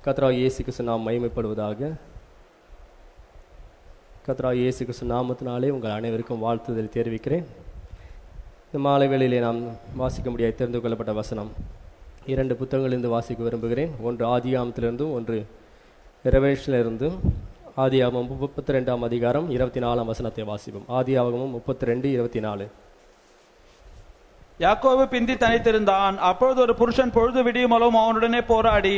கத்ரா இயேசு கிறிஸ்து நாம் மகிமைப்படுவதாக கத்ரா இயேசு கிறிஸ்து நாமத்தினாலே உங்கள் அனைவருக்கும் வாழ்த்துதல் தெரிவிக்கிறேன் இந்த மாலை வேளையிலே நாம் வாசிக்க முடியாது தெரிந்து கொள்ளப்பட்ட வசனம் இரண்டு புத்தகங்களிலிருந்து வாசிக்க விரும்புகிறேன் ஒன்று ஆதியாமத்திலிருந்தும் ஒன்று ரெவலேஷனிலிருந்தும் ஆதியாகமம் முப்பத்தி ரெண்டாம் அதிகாரம் இருபத்தி நாலாம் வசனத்தை வாசிப்போம் ஆதியாகமம் முப்பத்தி ரெண்டு இருபத்தி நாலு யாக்கோபு பிந்தி தனித்திருந்தான் அப்பொழுது ஒரு புருஷன் பொழுது விடியுமலும் அவனுடனே போராடி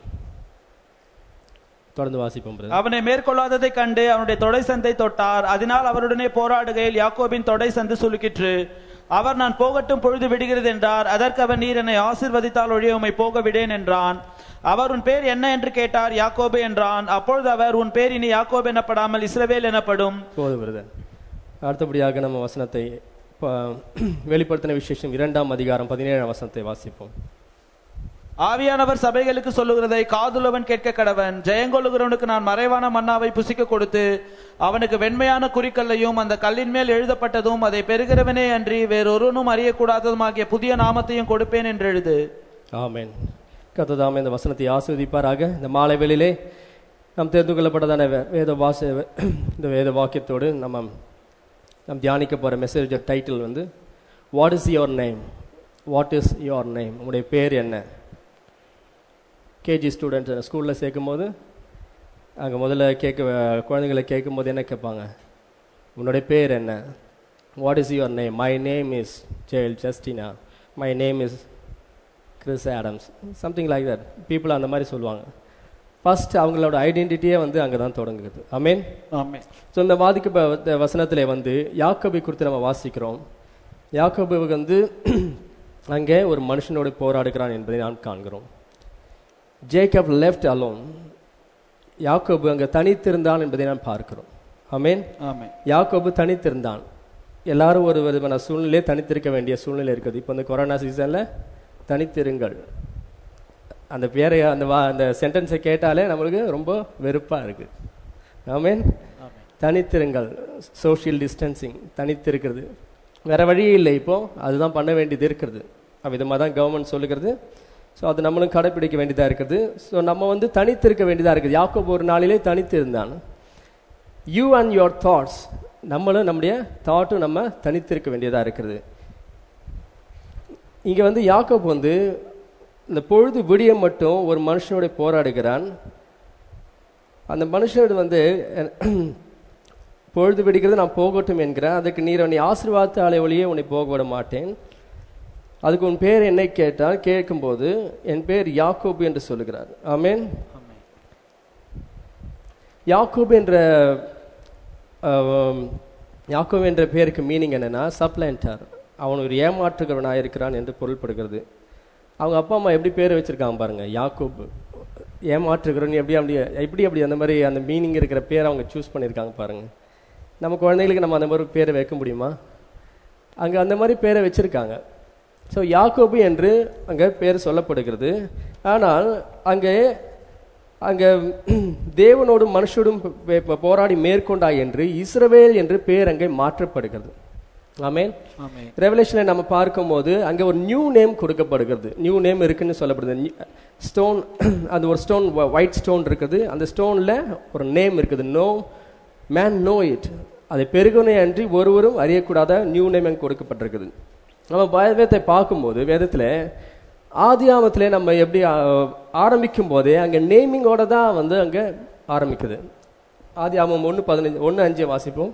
தொடர்ந்து வாசிப்போம் brother. அவனை மேற்கொள்ளாததை கண்டு அவனுடைய தொடை சந்தை தொட்டார் அதனால் அவருடனே போராடுகையில் யாக்கோபின் தொடை சந்து சுலுக்கிற்று அவர் நான் போகட்டும் பொழுது விடுகிறது என்றார் அதற்கு அவர் நீர் என்னை ஆசீர்வதித்தால் ஒழிய உம்மை போக விடேன் என்றான் அவர் உன் பேர் என்ன என்று கேட்டார் யாக்கோபு என்றான் அப்பொழுது அவர் உன் பேர் இனி யாக்கோபு எனப்படாமல் இஸ்ரவேல் எனப்படும் போதும் பிரதர் அடுத்தபடியாக நம்ம வசனத்தை ப- வெளிப்படுத்தின விசேஷம் இரண்டாம் அதிகாரம் பதினேழாம் வசனத்தை வாசிப்போம் ஆவியானவர் சபைகளுக்கு சொல்லுகிறதை காதுள்ளவன் கேட்க கடவன் ஜெயங்கொள்ளுகிறவனுக்கு நான் மறைவான மன்னாவை புசிக்க கொடுத்து அவனுக்கு வெண்மையான குறிக்கல்லையும் அந்த கல்லின் மேல் எழுதப்பட்டதும் அதை பெறுகிறவனே அன்றி வேறொருவனும் அறியக்கூடாததுமாகிய புதிய நாமத்தையும் கொடுப்பேன் என்று எழுது ஆமென் கத்ததாமே இந்த வசனத்தை ஆஸ்வதிப்பாராக இந்த மாலை வேளையிலே நாம் தெரிந்து கொள்ளப்பட்டதான வே- வேத வாச இந்த வேத வாக்கியத்தோடு நம்ம நாம் தியானிக்க போகிற மெசேஜ் டைட்டில் வந்து what is your name what is your name உங்களுடைய பேர் என்ன கேஜி ஸ்டூடெண்ட்ஸ் ஸ்கூலில் சேர்க்கும்போது அங்கே முதல்ல கேட்க குழந்தைங்களை கேட்கும்போது என்ன கேட்பாங்க உன்னுடைய பேர் என்ன what is your name my name is ஜெயல் Justina my name is Chris Adams something like that people அந்த மாதிரி சொல்லுவாங்க ஃபர்ஸ்ட் அவங்களோட ஐடென்டிட்டியே வந்து அங்கே தான் தொடங்குது ஐ ஆமென் ஸோ இந்த வாதிக்க வசனத்திலே வந்து யாக்கோபை குறித்து நம்ம வாசிக்கிறோம் யாக்கோபு வந்து அங்கே ஒரு மனுஷனோடு போராடுகிறான் என்பதை நாம் காண்கிறோம் ஜேக்கப் லெஃப்ட் அலோன் யாக்கோபு அங்கே தனித்திருந்தான் என்பதை நாம் பார்க்கிறோம் ஆமென் ஆமென் யாக்கோபு தனித்திருந்தான் எல்லாரும் ஒரு விதமான சூழ்நிலையே தனித்திருக்க வேண்டிய சூழ்நிலை இருக்குது இப்போ இந்த கொரோனா சீசனில் தனித்திருங்கள் அந்த பேரை அந்த வா அந்த சென்டென்ஸை கேட்டாலே நம்மளுக்கு ரொம்ப வெறுப்பாக இருக்குது ஆமென் ஆமென் தனித்திருங்கள் சோஷியல் டிஸ்டன்சிங் தனித்திருக்கிறது வேற வழியே இல்லை இப்போ அதுதான் பண்ண வேண்டியது இருக்கிறது அவ்விதமாக தான் கவர்மெண்ட் சொல்லுகிறது ஸோ அது நம்மளும் கடைப்பிடிக்க வேண்டியதாக இருக்குது ஸோ நம்ம வந்து தனித்திருக்க வேண்டியதாக இருக்குது யாக்கோபு ஒரு நாளிலே தனித்து இருந்தான் யூ அண்ட் யுவர் தாட்ஸ் நம்மளும் நம்முடைய தாட்டும் நம்ம தனித்திருக்க வேண்டியதாக இருக்கிறது இங்கே வந்து யாக்கோபு வந்து இந்த பொழுது விடிய மட்டும் ஒரு மனுஷனோட போராடுகிறான் அந்த மனுஷனோட வந்து பொழுது விடுகிறது நான் போகட்டும் என்கிறேன் அதுக்கு நீர் உன்னை ஆசீர்வாதத்தாலே ஒளியே உன்னை போக விட மாட்டேன் அதுக்கு உன் பேர் என்னை கேட்டால் கேட்கும்போது என் பேர் யாக்கோபு என்று சொல்லுகிறார் ஆமென் ஆமென் யாக்கோபு என்ற ஆம், யாக்கோபு என்ற பேருக்கு மீனிங் என்னன்னா சப்ளைண்டர் அவன் ஒரு ஏமாற்றுகிறவனாக இருக்கிறான் என்று பொருள்படுகிறது அவங்க அப்பா அம்மா எப்படி பேர் வச்சிருக்காங்க பாருங்க யாக்கோபு ஏமாற்றுகிறவன் எப்படி அப்படி எப்படி அப்படி அந்த மாதிரி அந்த மீனிங் இருக்கிற பேரை அவங்க சூஸ் பண்ணியிருக்காங்க பாருங்க நம்ம குழந்தைகளுக்கு நம்ம அந்த மாதிரி பேரை வைக்க முடியுமா அங்கே அந்த மாதிரி பேரை வச்சிருக்காங்க ஸோ யாக்கோபு என்று அங்கே பேர் சொல்லப்படுகிறது ஆனால் அங்கே அங்கே தேவனோடும் மனுஷோடும் பே- பே- போராடி மேற்கொண்டாய் என்று இஸ்ரவேல் என்று பேர் அங்கே மாற்றப்படுகிறது ஆமென் ஆமென் ரெவலேஷனை நம்ம பார்க்கும்போது அங்கே ஒரு நியூ நேம் கொடுக்கப்படுகிறது நியூ நேம் இருக்குன்னு சொல்லப்படுது ஸ்டோன் அந்த ஒரு ஸ்டோன் ஒயிட் ஸ்டோன் இருக்குது அந்த ஸ்டோனில் ஒரு நேம் இருக்குது நோ மேன் நோ இட் அதை பெருகுனே அன்றி ஒருவரும் அறியக்கூடாத நியூ நேம் அங்கே கொடுக்கப்பட்டிருக்குது நம்ம வேதத்தை பார்க்கும்போது வேதத்தில் ஆதியாமத்திலே நம்ம எப்படி ஆ, ஆரம்பிக்கும் போதே அங்கே நேமிங்கோட தான் வந்து அங்கே ஆரம்பிக்குது ஆதியாமம் ஒன்று பதினஞ்சு ஒன்று அஞ்சு வாசிப்போம்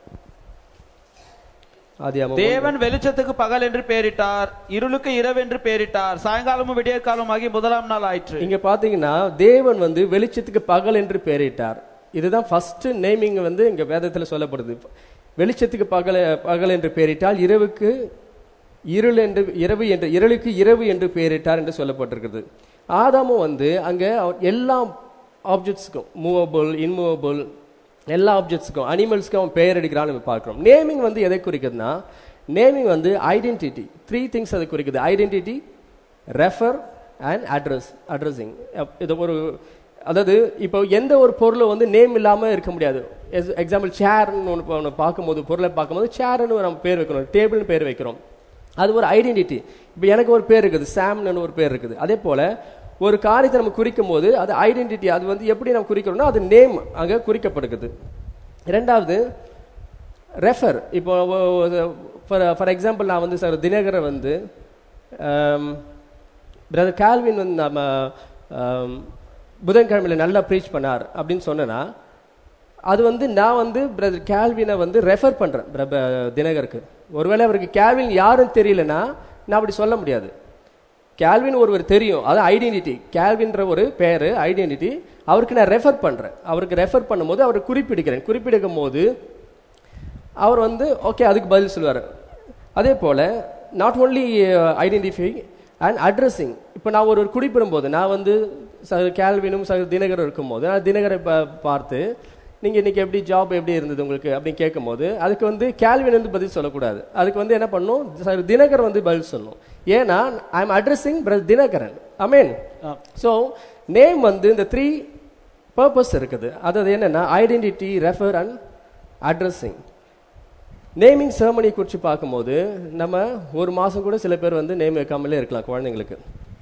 ஆதியாமம் ஒண்ணு. தேவன் வெளிச்சத்துக்கு பகல் என்று பெயரிட்டார் இருளுக்கு இரவு என்று பெயரிட்டார் சாயங்காலமும் விடியற்காலம் ஆகி முதலாம் நாள் ஆயிற்று இங்க பாத்தீங்கன்னா தேவன் வந்து வெளிச்சத்துக்கு பகல் என்று பெயரிட்டார் இதுதான் ஃபர்ஸ்ட் நேமிங் வந்து இங்க வேதத்துல சொல்லப்படுது வெளிச்சத்துக்கு பகல் பகல் என்று பெயரிட்டால் இரவுக்கு இருள் என்று இரவு என்று இருளுக்கு இரவு என்று பெயரிட்டார் என்று சொல்லப்பட்டிருக்கிறது ஆதாமும் வந்து அங்க அவர் எல்லா ஆப்ஜெக்ட்ஸுக்கும் மூவபிள் இன்மூவபிள் எல்லா ஆப்ஜெக்ட்ஸுக்கும் அனிமல்ஸ்க்கும் அவன் பெயர் எடுக்கிறான்னு நம்ம பார்க்கிறோம் நேமிங் வந்து எதை குறிக்குதுன்னா நேமிங் வந்து ஐடென்டிட்டி த்ரீ திங்ஸ் அது குறிக்குது identity refer and address addressing இது ஒரு அதாவது இப்போ எந்த ஒரு பொருளும் வந்து நேம் இல்லாமல் இருக்க முடியாது எக்ஸாம்பிள் சேர்னு ஒன்று ஒன்று பார்க்கும்போது பொருளை பார்க்கும்போது சேர்னு நம்ம பேர் வைக்கணும் டேபிள்னு பேர் வைக்கிறோம் அது ஒரு ஐடென்டிட்டி இப்போ எனக்கு ஒரு பேர் இருக்குது சாம்னு ஒரு பேர் இருக்குது அதே போல் ஒரு காரியத்தை நம்ம குறிக்கும் போது அது ஐடென்டிட்டி அது வந்து எப்படி நம்ம குறிக்கிறோம்னா அது நேம் அங்க குறிக்கப்படுகிறது இரண்டாவது ரெஃபர் இப்போ ஃபார் ஃபார் எக்ஸாம்பிள் நான் வந்து சார் தினகரை வந்து பிரதர் கால்வின் வந்து நம்ம ஆம், புதன்கிழமையில நல்லா ப்ரீச் பண்ணார் அப்படின்னு சொன்னேன்னா அது வந்து நான் வந்து பிரதர் கேல்வினை வந்து ரெஃபர் பண்றேன் பிரப தினகருக்கு ஒருவேளை அவருக்கு கேல்வின் யாருன்னு தெரியலனா நான் அப்படி சொல்ல முடியாது கேல்வின் ஒருவர் தெரியும் அது ஐடென்டிட்டி கேல்வின்ற ஒரு பேரு ஐடென்டிட்டி அவருக்கு நான் ரெஃபர் பண்றேன் அவருக்கு ரெஃபர் பண்ணும்போது அவரை குறிப்பிடுகிறேன் குறிப்பிடுக்கும் போது அவர் வந்து ஓகே அதுக்கு பதில் சொல்லுவார் அதே போல not only identify and addressing இப்போ நான் ஒரு குறிப்பிடும்போது நான் வந்து சக கேல்வினும் சக தினகரும் இருக்கும்போது நான் தினகரை பா- பார்த்து நீங்கள் இன்னைக்கு எப்படி ஜாப் எப்படி இருந்தது உங்களுக்கு அப்படின்னு கேட்கும்போது அதுக்கு வந்து கேல்வின் வந்து பதில் சொல்லக்கூடாது அதுக்கு வந்து என்ன பண்ணணும் சக தினகர் வந்து பதில் சொல்லணும் ஏன்னா I am addressing brother Dhinakaran amen ஆ. ஸோ நேம் வந்து இந்த த்ரீ பர்பஸ் இருக்குது அதாவது என்னன்னா identity refer and addressing naming ceremony குறித்து பார்க்கும்போது நம்ம ஒரு மாதம் கூட சில பேர் வந்து நேம் வைக்காமலே இருக்கலாம் குழந்தைங்களுக்கு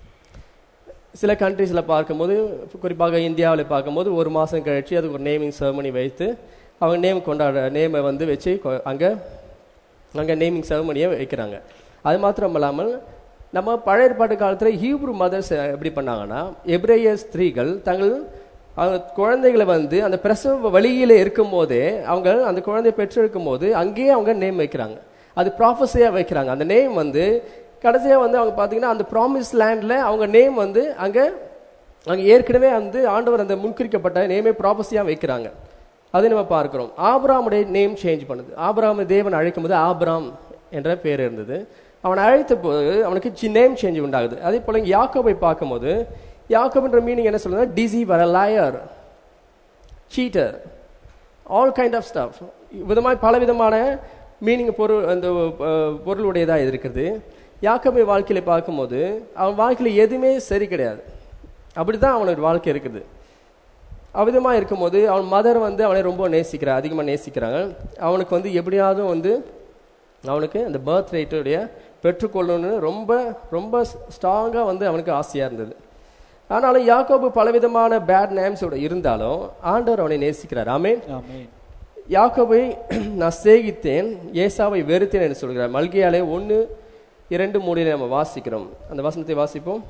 சில கண்ட்ரீஸில் பார்க்கும்போது குறிப்பாக இந்தியாவில் பார்க்கும்போது ஒரு மாதம் கழிச்சு அதுக்கு ஒரு நேமிங் செர்மனி வைத்து அவங்க நேம் கொண்டாட நேமை வந்து வச்சு அங்கே அங்கே நேமிங் செர்மனியை வைக்கிறாங்க அது மாத்திரம் இல்லாமல் நம்ம பழைய ஏற்பாட்டு காலத்தில் ஹீப்ரு மதர்ஸ் எப்படி பண்ணாங்கன்னா எப்ரேய ஸ்திரீகள் தங்கள் அவங்க குழந்தைகளை வந்து அந்த பிரசவ வழியில இருக்கும் போதே அவங்க அந்த குழந்தையை பெற்றெடுக்கும் போது அங்கேயே அவங்க நேம் வைக்கிறாங்க அது ப்ராஃபஸியாக வைக்கிறாங்க அந்த நேம் வந்து கடைசியா வந்து அவங்க பார்த்தீங்கன்னா அந்த ப்ராமிஸ் லேண்ட்ல அவங்க நேம் வந்து அங்க அங்க ஏற்கனவே வந்து ஆண்டவர் அந்த முன்குறிக்கப்பட்ட நேமே ப்ராபஸியாக வைக்கிறாங்க அதை நம்ம பார்க்கிறோம் ஆபிராமுடைய நேம் சேஞ்ச் பண்ணுது ஆபிராம் தேவன் அழைக்கும் போது ஆபிராம் என்ற பேர் இருந்தது அவனை அழைத்த போது அவனுக்கு நேம் சேஞ்ச் உண்டாகுது அதே போல இங்க யாக்கோபை பார்க்கும்போது யாக்கோப்ன்ற மீனிங் என்ன சொல்லுதுன்னா deceiver lawyer cheater all kind of stuff விதமாக பல விதமான மீனிங் பொருள் அந்த அஹ், பொருளுடையதாக இருக்கிறது யாக்கோபை வாழ்க்கையில பார்க்கும்போது அவன் வாழ்க்கையில எதுவுமே சரி கிடையாது அப்படிதான் அவனோட வாழ்க்கை இருக்குது அவ்விதமாக இருக்கும்போது அவன் மதர் வந்து அவனை ரொம்ப நேசிக்கிறா அதிகமாக நேசிக்கிறாங்க அவனுக்கு வந்து எப்படியாவது வந்து அவனுக்கு அந்த பர்த் ரேட்டுடைய பெற்றுக்கொள்ளணும்னு ரொம்ப ரொம்ப ஸ்ட்ராங்காக வந்து அவனுக்கு ஆசையாக இருந்தது ஆனாலும் யாக்கோபு பலவிதமான பேட் நேம்ஸோட இருந்தாலும் ஆண்டவர் அவனை நேசிக்கிறார் ஆமென் ஆமென் யாக்கோபை நான் சேகித்தேன் ஏசாவை வெறுத்தேன் என்று சொல்கிறார் மல்கியாலே ஒன்று இரண்டு மூணில் நம்ம வாசிக்கிறோம் அந்த வசனத்தை வாசிப்போம்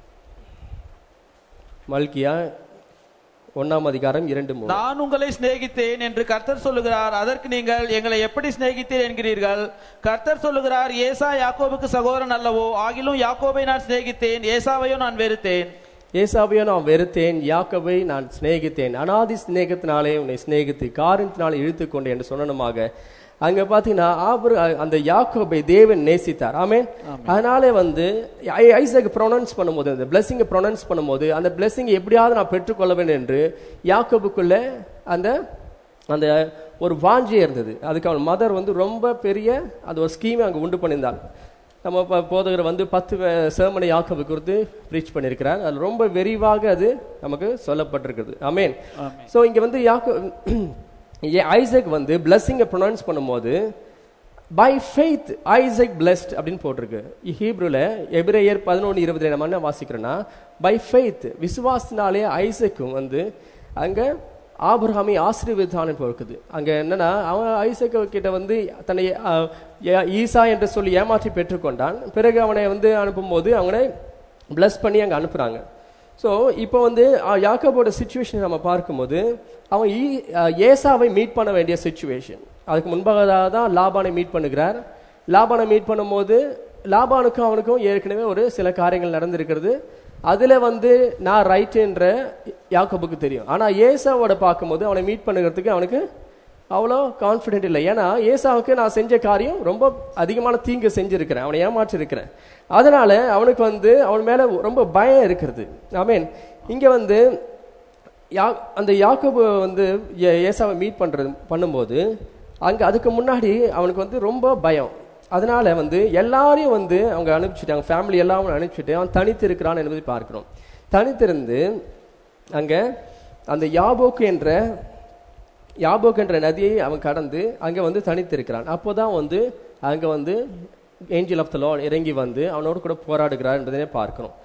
மல்கியா ஒண்ணாம் அதிகாரம் இரண்டு மூணு நான் உங்களை சிநேகித்தேன் என்று கர்த்தர் சொல்லுகிறார் அதற்கு நீங்கள் எங்களை எப்படி சிநேகித்தீர் என்கிறீர்கள் கர்த்தர் சொல்லுகிறார் ஏசா யாக்கோபுக்கு சகோதரன் அல்லவோ ஆகிலும் யாக்கோபை நான் சிநேகித்தேன் ஏசாவையோ நான் வெறுத்தேன் ஏசாவையோ நான் வெறுத்தேன் யாக்கோபை நான் சிநேகித்தேன் அனாதி சிநேகத்தினாலே உன்னை சிநேகித்து காரணத்தினாலே இழுத்துக்கொண்டு என்று சொன்னனுமாக அங்க பாத்தீங்கன்னா ஆபர் அந்த யாக்கோபை தேவன் நேசித்தார் ஆமென் அதனாலே வந்து ஐ- ஐசக் ப்ரொனவுன்ஸ் பண்ணும்போது அந்த பிளெஸிங்கை ப்ரொனவுன்ஸ் பண்ணும்போது அந்த பிளெஸிங் எப்படியாவது நான் பெற்றுக்கொள்ள வேண்டும் என்று யாக்கோபுக்குள்ள அந்த அந்த ஒரு வாஞ்சி இருந்தது அதுக்கு அவன் மதர் வந்து ரொம்ப பெரிய அந்த ஒரு ஸ்கீமை அங்கே உண்டு பண்ணியிருந்தாள் நம்ம இப்போ போதகர் வந்து பத்து சேமனை யாக்கோபு குறித்து ப்ரீச் பண்ணியிருக்கிறார் அது ரொம்ப விரிவாக அது நமக்கு சொல்லப்பட்டிருக்குது ஆமென் ஆமென். ஸோ இங்கே வந்து யாக்கோ ஏ- ஐசக் வந்து பிளஸ்ஸிங்கை ப்ரொனவுன்ஸ் பண்ணும்போது பை ஃபெய்த் ஐசக் பிளஸ்ட் அப்படின்னு போட்டிருக்கு ஹீப்ரூல எபிரேயர் பதினொன்று இருபது நம்ம என்ன வாசிக்கிறோன்னா பை ஃபெய்த் விசுவாசத்தினாலே ஐசக்கும் வந்து அங்க ஆபிரகாமை ஆசீர்வதித்தான் போக்குது அங்க என்னன்னா அவன் ஐசக் கிட்ட வந்து தன்னை அஹ், ஏ- ஈசா என்று சொல்லி ஏமாற்றி பெற்றுக்கொண்டான் பிறகு அவனை வந்து அனுப்பும்போது அவனை பிளஸ் பண்ணி அங்க அனுப்புறாங்க ஸோ இப்போ வந்து அஹ், யாக்கோபோட சுச்சுவேஷன் நம்ம பார்க்கும்போது அவன் ஈ- அஹ், ஏசாவை மீட் பண்ண வேண்டிய சுச்சுவேஷன் அதுக்கு முன்பாக தான் லாபானை மீட் பண்ணுகிறார் லாபானை மீட் பண்ணும்போது லாபானுக்கும் அவனுக்கும் ஏற்கனவே ஒரு சில காரியங்கள் நடந்திருக்கிறது அதுல வந்து நான் ரைட்டுன்ற யாக்கோபுக்கு தெரியும் ஆனா ஏசாவோட பார்க்கும்போது அவனை மீட் பண்ணுகிறதுக்கு அவனுக்கு அவ்வளோ கான்ஃபிடென்ட் இல்லை ஏன்னா ஏசாவுக்கு நான் செஞ்ச காரியம் ரொம்ப அதிகமான தீங்கு செஞ்சிருக்கிறேன் அவனை ஏமாற்றிருக்கிறேன் அதனால அவனுக்கு வந்து அவன் மேல ரொம்ப பயம் இருக்கிறது ஐ மீன் இங்க வந்து யா அந்த யாக்கோபு வந்து ஏ- ஏசாவை மீட் பண்றது பண்ணும்போது அங்க அதுக்கு முன்னாடி அவனுக்கு வந்து ரொம்ப பயம் அதனால வந்து எல்லாரையும் வந்து அவங்க அனுப்பிச்சிட்டாங்க ஃபேமிலி எல்லாம் அவனை அனுப்பிச்சிட்டு அவன் தனித்து இருக்கிறான் என்பதை பார்க்கிறோம் தனித்திருந்து அங்க அந்த யாபோக்கு என்ற யாபோக் என்ற நதியை அவன் கடந்து அங்க வந்து தனித்திருக்கிறான் அப்போதான் வந்து அங்க வந்து ஏஞ்சல் ஆஃப் த லார்ட் இறங்கி வந்து அவனோடு கூட போராடுகிறார் என்பதனை பார்க்கிறோம்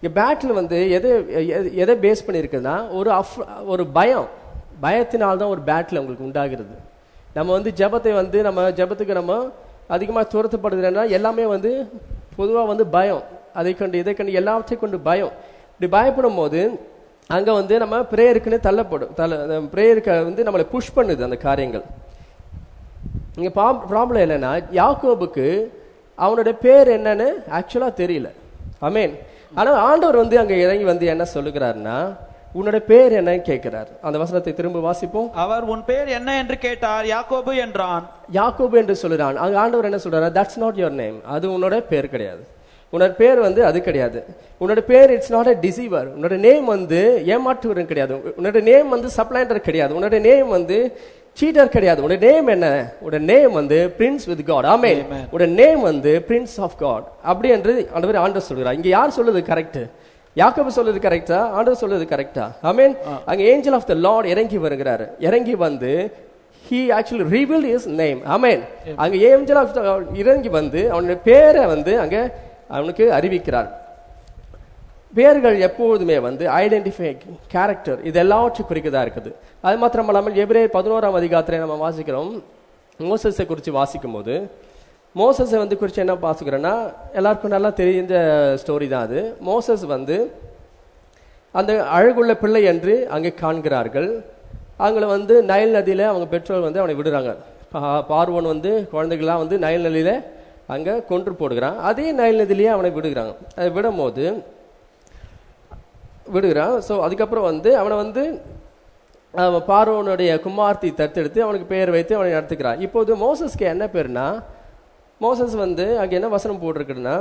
இங்க பேட்டில் வந்து எதை எதை- எதை பேஸ் பண்ணியிருக்குன்னா ஒரு அஃப் ஒரு பயம் பயத்தினால் தான் ஒரு பேட்டில் உங்களுக்கு உண்டாகிறது நம்ம வந்து ஜெபத்தை வந்து நம்ம ஜெபத்துக்கு நம்ம அதிகமாக துரத்தப்படுகிறேன்னா எல்லாமே வந்து பொதுவாக வந்து பயம் அதை கண்டு இதை கண்டு எல்லாத்தையும் கொண்டு பயம் இப்படி பயப்படும் போது அங்கே வந்து நம்ம ப்ரேயருக்குன்னு தள்ளப்படும் தள்ள ப்ரேயருக்கு வந்து நம்மளை புஷ் பண்ணுது அந்த காரியங்கள் இங்க ப்ராப்ளம் என்னன்னா யாக்கோபுக்கு அவனுடைய பேர் என்னன்னு ஆக்சுவலா தெரியல அமேன் ஆனா ஆண்டவர் வந்து அங்க இறங்கி வந்து என்ன சொல்லுகிறாருன்னா உன்னோட பேர் என்னன்னு கேட்கிறார் அந்த வசனத்தை திரும்ப வாசிப்போம் அவர் உன் பேர் என்ன என்று கேட்டார் யாக்கோபு என்றான் யாக்கோபு என்று சொல்லுறான் அங்க ஆண்டவர் என்ன சொல்றாரு தட்ஸ் நாட் யுவர் நேம் அது உன்னோட பேர் கிடையாது உன்னோட பேர் வந்து அது கிடையாது உன்னோட பேர் இட்ஸ் நாட் a டிசீவர் உன்னோட நேம் வந்து ஏமாற்றுவரன் கிடையாது உன்னோட நேம் வந்து சப்ளைண்டர் கிடையாது உன்னோட நேம் வந்து சீட்டர் கிடையாது உன்னோட நேம் என்ன உன்னோட நேம் வந்து prince with God amen Amen. உன்னோட நேம் வந்து பிரின்ஸ் ஆஃப் காட் அப்படி என்று ஆண்டவர் ஆண்டவர் சொல்கிறார் இங்க யார் சொல்லுது கரெக்ட் யாக்கோபு சொல்றது கரெக்டா ஆண்டவர் சொல்றது கரெக்டா ஆமென் அங்க ஏஞ்சல் ஆஃப் த லார்ட் இறங்கி வருகிறாரு இறங்கி வந்து he actually revealed his name amen அங்க ஏஞ்சல் ஆஃப் இறங்கி வந்து அவனுடைய பேரை வந்து அங்க அவனுக்கு அறிவிக்கிறார் பேர்கள் எப்பொழுதுமே வந்து ஐடென்டிஃபை கேரக்டர் இது எல்லாவற்றையும் குறிக்கதா இருக்குது அது மாத்திரம் இல்லாமல் எபிரே பதினோராம் அதிகாரத்தை நம்ம வாசிக்கிறோம் மோசஸை குறித்து வாசிக்கும் போது மோசஸை வந்து குறித்து என்ன வாசிக்கிறோன்னா எல்லாருக்கும் நல்லா தெரிஞ்ச ஸ்டோரி தான் அது மோசஸ் வந்து அந்த அழகுள்ள பிள்ளை என்று அங்கே காண்கிறார்கள் அவங்கள வந்து நைல் நதியில அவங்க பெற்றோர் வந்து அவனை விடுறாங்க பா- பார்வோன் வந்து குழந்தைகள்லாம் வந்து நைல் நதியில அங்க கொன்று போடுகிறான் அதே நைல் நதியிலேயே அவனை விடுகிறாங்க அதை விடும்போது விடுகிறான் ஸோ அதுக்கப்புறம் வந்து அவனை வந்து அவன் பார்வோனுடைய குமார்த்தி தத்தெடுத்து அவனுக்கு பெயர் வைத்து அவனை நடத்துக்கிறான் இப்போது மோசஸ்க்கு என்ன பேர்னா மோசஸ் வந்து அங்கே என்ன வசனம் போட்டிருக்குன்னா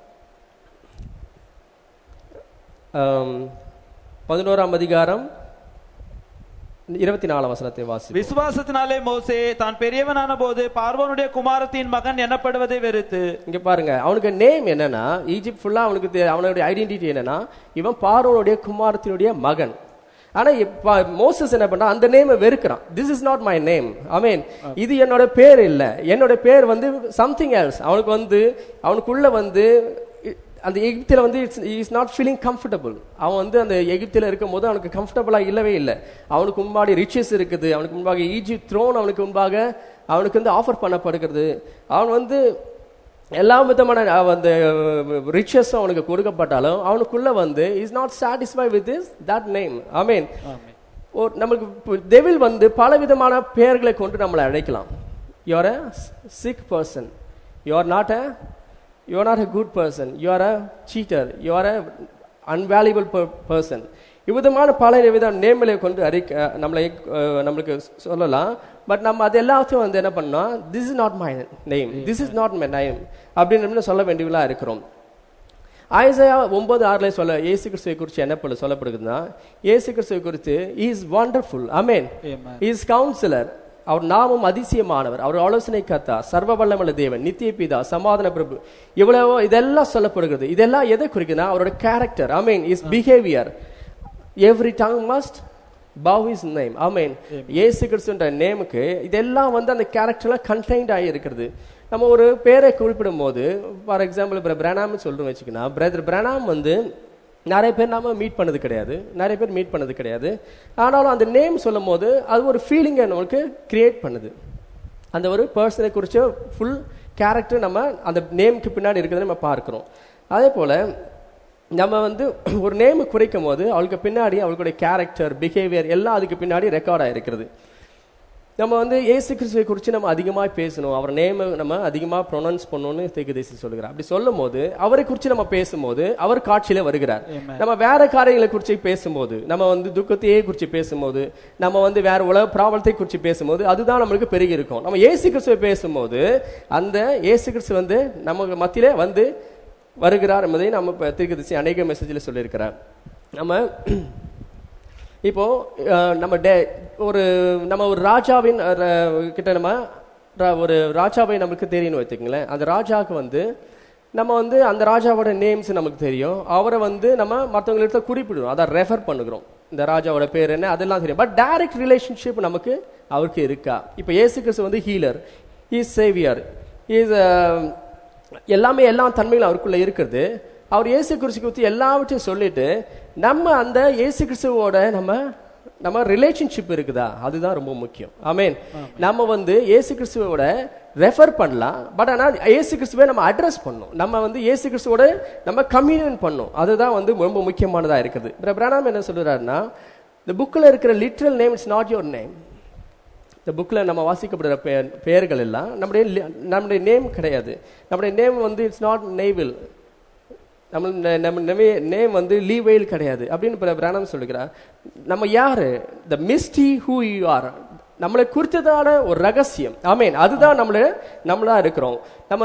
ஆம், பதினோராம் அதிகாரம் இருபத்தி நாலாம் வசனத்தை வாசி விசுவாசத்தினாலே மோசே தான் பெரியவனான போது பார்வோனுடைய குமாரத்தின் மகன் எண்ணப்படுவதை வெறுத்து இங்க பாருங்க அவனுக்கு நேம் என்னன்னா ஈஜிப்ட் ஃபுல்லா அவனுக்கு தெ- அவனுடைய ஐடென்டிட்டி என்னன்னா இவன் பார்வோனுடைய குமாரத்தினுடைய மகன் ஆனா இப்ப மோசஸ் என்ன பண்றான் அந்த நேமை வெறுக்கிறான் this is not my name I mean இது என்னோட பேர் இல்ல என்னோட பேர் வந்து சம்திங் எல்ஸ் அவனுக்கு வந்து அவனுக்குள்ள வந்து இ- அந்த எகிப்தில வந்து இஸ் நாட் ஃபீலிங் கம்ஃபர்டபுள் அவன் வந்து அந்த எகிப்தில இருக்கும்போது அவனுக்கு கம்ஃபர்டபுளா இல்லவே இல்லை அவனுக்கு முன்பாடி ரிச்சஸ் இருக்குது அவனுக்கு முன்பாக ஈஜிப்ட் த்ரோன் அவனுக்கு முன்பாக அவனுக்கு வந்து ஆஃபர் பண்ணப்படுகிறது அவன் வந்து எல்லா விதமான அஹ், அந்த ரிச்சஸும் அவனுக்கு கொடுக்கப்பட்டாலும் அவனுக்குள்ள வந்து is not satisfy with is that name I mean ஒரு நமக்கு டெவில் வந்து பல விதமான பெயர்களை கொண்டு நம்மளை அழைக்கலாம் you are a sick person you are not a you are not a good person you are a cheater you are a unvaluable person இவ்விதமான பல வித நேம்களை கொண்டு அறிக்க நம்மளை அஹ், நம்மளுக்கு சொல்லலாம் பட் நம்ம அது எல்லாத்தையும் வந்து என்ன பண்ணோம் this is not my name this is not my name அப்படின்னு நம்ம சொல்ல வேண்டியவங்களா இருக்கிறோம் ஆயிசையா ஒன்பது ஆறுல சொல்ல இயேசு கிறிஸ்துவை குறித்து என்ன பண்ண சொல்லப்படுதுன்னா இயேசு கிறிஸ்துவை குறித்து is wonderful amen Amen. Is counsellor அவர் நாமம் அதிசயமானவர் அவர் ஆலோசனை கத்தா சர்வ வல்லமுள்ள தேவன் நித்திய பிதா சமாதான பிரபு இவ்வளவோ இதெல்லாம் சொல்லப்படுகிறது இதெல்லாம் எதை குறிக்குதுன்னா அவரோட character I mean is behaviour every tongue must bow is name I mean இயேசு கிறிஸ்துன்ற நேமுக்கு இதெல்லாம் வந்து அந்த கேரக்டர்லாம் கண்டெய்ன்ட் ஆகி இருக்கிறது நம்ம ஒரு பேரை குறிப்பிடும் போது ஃபார் எக்ஸாம்பிள் இப்போ பிரணாம் சொல்றோம் வச்சுக்கோன்னா பிரதர் பிரணாம் வந்து நிறைய பேர் நாம மீட் பண்ணது கிடையாது நிறைய பேர் மீட் பண்ணது கிடையாது ஆனாலும் அந்த நேம் சொல்லும் போது அது ஒரு ஃபீலிங்கை நமக்கு கிரியேட் பண்ணுது அந்த ஒரு பர்சனை குறித்த ஃபுல் கேரக்டர் நம்ம அந்த நேமுக்கு பின்னாடி இருக்கிறத நம்ம பார்க்கிறோம் அதே போல நம்ம வந்து ஒரு நேம் குறைக்கும் போது அவளுக்கு பின்னாடி அவளுடைய கேரக்டர் பிஹேவியர் எல்லாம் அதுக்கு பின்னாடி ரெக்கார்ட் ஆயிருக்கிறது நம்ம வந்து இயேசு கிறிஸ்துவை குறித்து நம்ம அதிகமாக பேசணும் அவர் நேமை நம்ம அதிகமாக ப்ரொனவுன்ஸ் பண்ணணும்னு தேசி சொல்லுகிறார் அப்படி சொல்லும் போது அவரை குறித்து நம்ம பேசும்போது அவர் காட்சியில வருகிறார் Amen. நம்ம வேற காரியங்களை குறித்து பேசும்போது நம்ம வந்து துக்கத்தையே குறித்து பேசும்போது நம்ம வந்து வேற உலக பிராபலத்தை குறித்து பேசும்போது அதுதான் நம்மளுக்கு பெருகி இருக்கும் நம்ம இயேசு கிறிஸ்துவை பேசும்போது அந்த இயேசு கிறிஸ்து வந்து நமக்கு மத்தியிலே வந்து வருகிறார் என்பதை நம்ம தீர்க்கதரிசி அநேக மெசேஜில் சொல்லியிருக்கிறார் நம்ம இப்போ அஹ், நம்ம டே ஒரு நம்ம ஒரு ராஜாவின் அஹ், ர- கிட்ட நம்ம ர- ஒரு ராஜாவை நமக்கு தெரியும்னு வச்சுக்கங்களேன் அந்த ராஜாவுக்கு வந்து நம்ம வந்து அந்த ராஜாவோட நேம்ஸ் நமக்கு தெரியும் அவரை வந்து நம்ம மற்றவங்கள்ட்ட குறிப்பிடுறோம் அதை ரெஃபர் பண்ணுகிறோம் இந்த ராஜாவோட பேர் என்ன அதெல்லாம் தெரியும் பட் டைரக்ட் ரிலேஷன்ஷிப் நமக்கு அவருக்கு இருக்கா இப்போ இயேசு கிறிஸ்து வந்து ஹீலர் இஸ் சேவியர் இஸ் எல்லாமே எல்லா தன்மைகளும் அவருக்குள்ள இருக்கிறது அவர் இயேசு கிறிஸ்து குறித்து எல்லாவற்றையும் சொல்லிட்டு நம்ம அந்த இயேசு கிறிஸ்துவோட நம்ம நம்ம ரிலேஷன்ஷிப் இருக்குதா அதுதான் ரொம்ப முக்கியம் ஆமென் நம்ம வந்து இயேசு கிறிஸ்துவோட ரெஃபர் பண்ணலாம் பட் ஆனால் இயேசு கிறிஸ்துவை நம்ம அட்ரஸ் பண்ணணும் நம்ம வந்து இயேசு கிறிஸ்துவோட நம்ம கம்யூனியன் பண்ணணும் அதுதான் வந்து ரொம்ப முக்கியமானதா இருக்குது பிரணாம் என்ன சொல்றாருன்னா இந்த புக்கில் இருக்கிற literal name it's not your name இந்த புக்கில் நம்ம வாசிக்கப்படுற பெயர் பெயர்கள் எல்லாம் நம்முடைய li- நம்முடைய நேம் கிடையாது நம்முடைய நேம் வந்து இட்ஸ் நாட் நெய்வில் நம்ம ந- நம்ம நேம் வந்து லீவெயில் கிடையாது அப்படின்னு பிர- பிராணம் சொல்லுகிறார் நம்ம யாரு the mystery who you are நம்மளை குறித்ததான ஒரு ரகசியம் ஆமேன் அதுதான் நம்மள நம்மளா இருக்கிறோம் நம்ம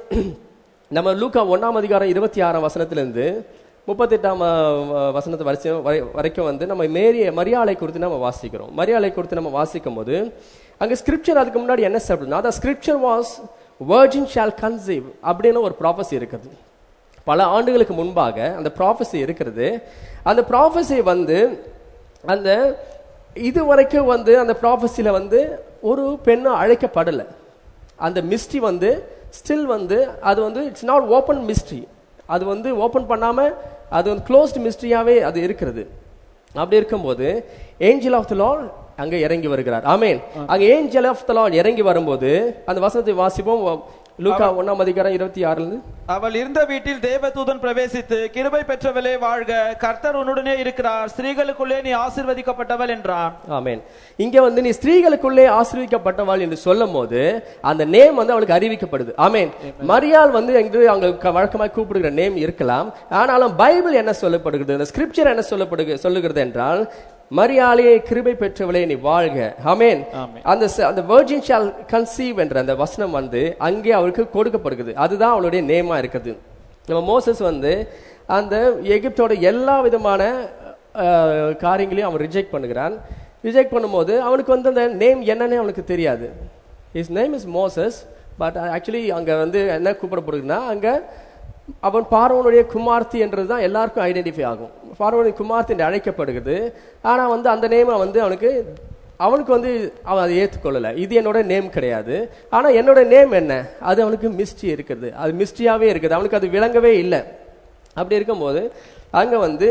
நம்ம லூக்கா ஒண்ணாம் அதிகாரம் இருபத்தி ஆறாம் வசனத்திலிருந்து முப்பத்தெட்டாம் அஹ், வசனத்து வரிசையும் வரை- வரைக்கும் வந்து நம்ம மேரிய மரியாதை குறித்து நம்ம வாசிக்கிறோம் மரியாதை குறித்து நம்ம வாசிக்கும் போது அங்க ஸ்கிரிப்சர் அதுக்கு முன்னாடி என்ன சொல்றதுன்னா அந்த scripture was virgin shall conceive அப்படின்னு ஒரு ப்ராபஸி இருக்குது பல ஆண்டுகளுக்கு முன்பாக அந்த ப்ராஃபஸி இருக்கிறது அந்த ப்ராஃபஸி வந்து அந்த இது வரைக்கும் வந்து அந்த ப்ராஃபஸில வந்து ஒரு பெண்ணும் அழைக்கப்படலை அந்த மிஸ்ட்ரி வந்து ஸ்டில் வந்து அது வந்து இட்ஸ் நாட் ஓப்பன் மிஸ்ட்ரி அது வந்து ஓப்பன் பண்ணாம அது வந்து க்ளோஸ்டு மிஸ்ட்ரியாவே அது இருக்கிறது அப்படி இருக்கும்போது ஏஞ்சல் ஆஃப் த லார்ட் அங்க இறங்கி வருகிறார் ஆமென் அங்க ஏஞ்சல் ஆஃப் த லார்ட் இறங்கி வரும்போது அந்த வசனத்தை வாசிப்போம் லூக்கா ஒண்ணாம் அதிகாரம் இருபத்தி ஆறுல இருந்து அவள் இருந்த வீட்டில் தேவதூதன் பிரவேசித்து கிருபை பெற்றவளே வாழ்க கர்த்தர் உன்னுடனே இருக்கிறார் ஸ்திரீகளுக்குள்ளே நீ ஆசீர்வதிக்கப்பட்டவள் என்றான் ஆமென் இங்க வந்து நீ ஸ்திரீகளுக்குள்ளே ஆசீர்வதிக்கப்பட்டவள் என்று சொல்லும் போது அந்த நேம் வந்து அவளுக்கு அறிவிக்கப்படுது ஆமென் மரியாள் வந்து என்று அவங்க க- வழக்கமாக கூப்பிடுகிற நேம் இருக்கலாம் ஆனாலும் பைபிள் என்ன சொல்லப்படுகிறது இந்த ஸ்கிரிப்சர் என்ன சொல்லப்படுகிறது சொல்லுகிறது என்றால் மரியாளையே கிருபை பெற்றவளே நீ வாழ்க ஆமென் ஆமென். அந்த ச- அந்த virgin shall conceive என்ற அந்த வசனம் வந்து அங்கே அவருக்கு கொடுக்கப்படுகிறது அதுதான் அவளுடைய நேமா இருக்குது நம்ம மோசஸ் வந்து அந்த எகிப்தோட எல்லா விதமான அஹ், காரியங்களையும் அவன் ரிஜெக்ட் பண்ணுகிறான் ரிஜெக்ட் பண்ணும்போது அவனுக்கு வந்து அந்த நேம் என்னன்னே அவனுக்கு தெரியாது his name is Moses but actually அங்க வந்து என்ன கூப்பிடப்படுதுன்னா அங்க அவன் பார்வனுடைய குமார்த்தி என்றது தான் எல்லாருக்கும் ஐடென்டிஃபை ஆகும் பார்வனுடைய குமார்த்தி என்று அழைக்கப்படுகிறது ஆனா வந்து அந்த நேமை வந்து அவனுக்கு அவனுக்கு வந்து அவன் அதை ஏற்றுக்கொள்ளல இது என்னோட நேம் கிடையாது ஆனா என்னோட நேம் என்ன அது அவனுக்கு மிஸ்ட்ரி இருக்குது அது மிஸ்ட்ரியாவே இருக்குது அவனுக்கு அது விளங்கவே இல்லை அப்படி இருக்கும்போது அங்க வந்து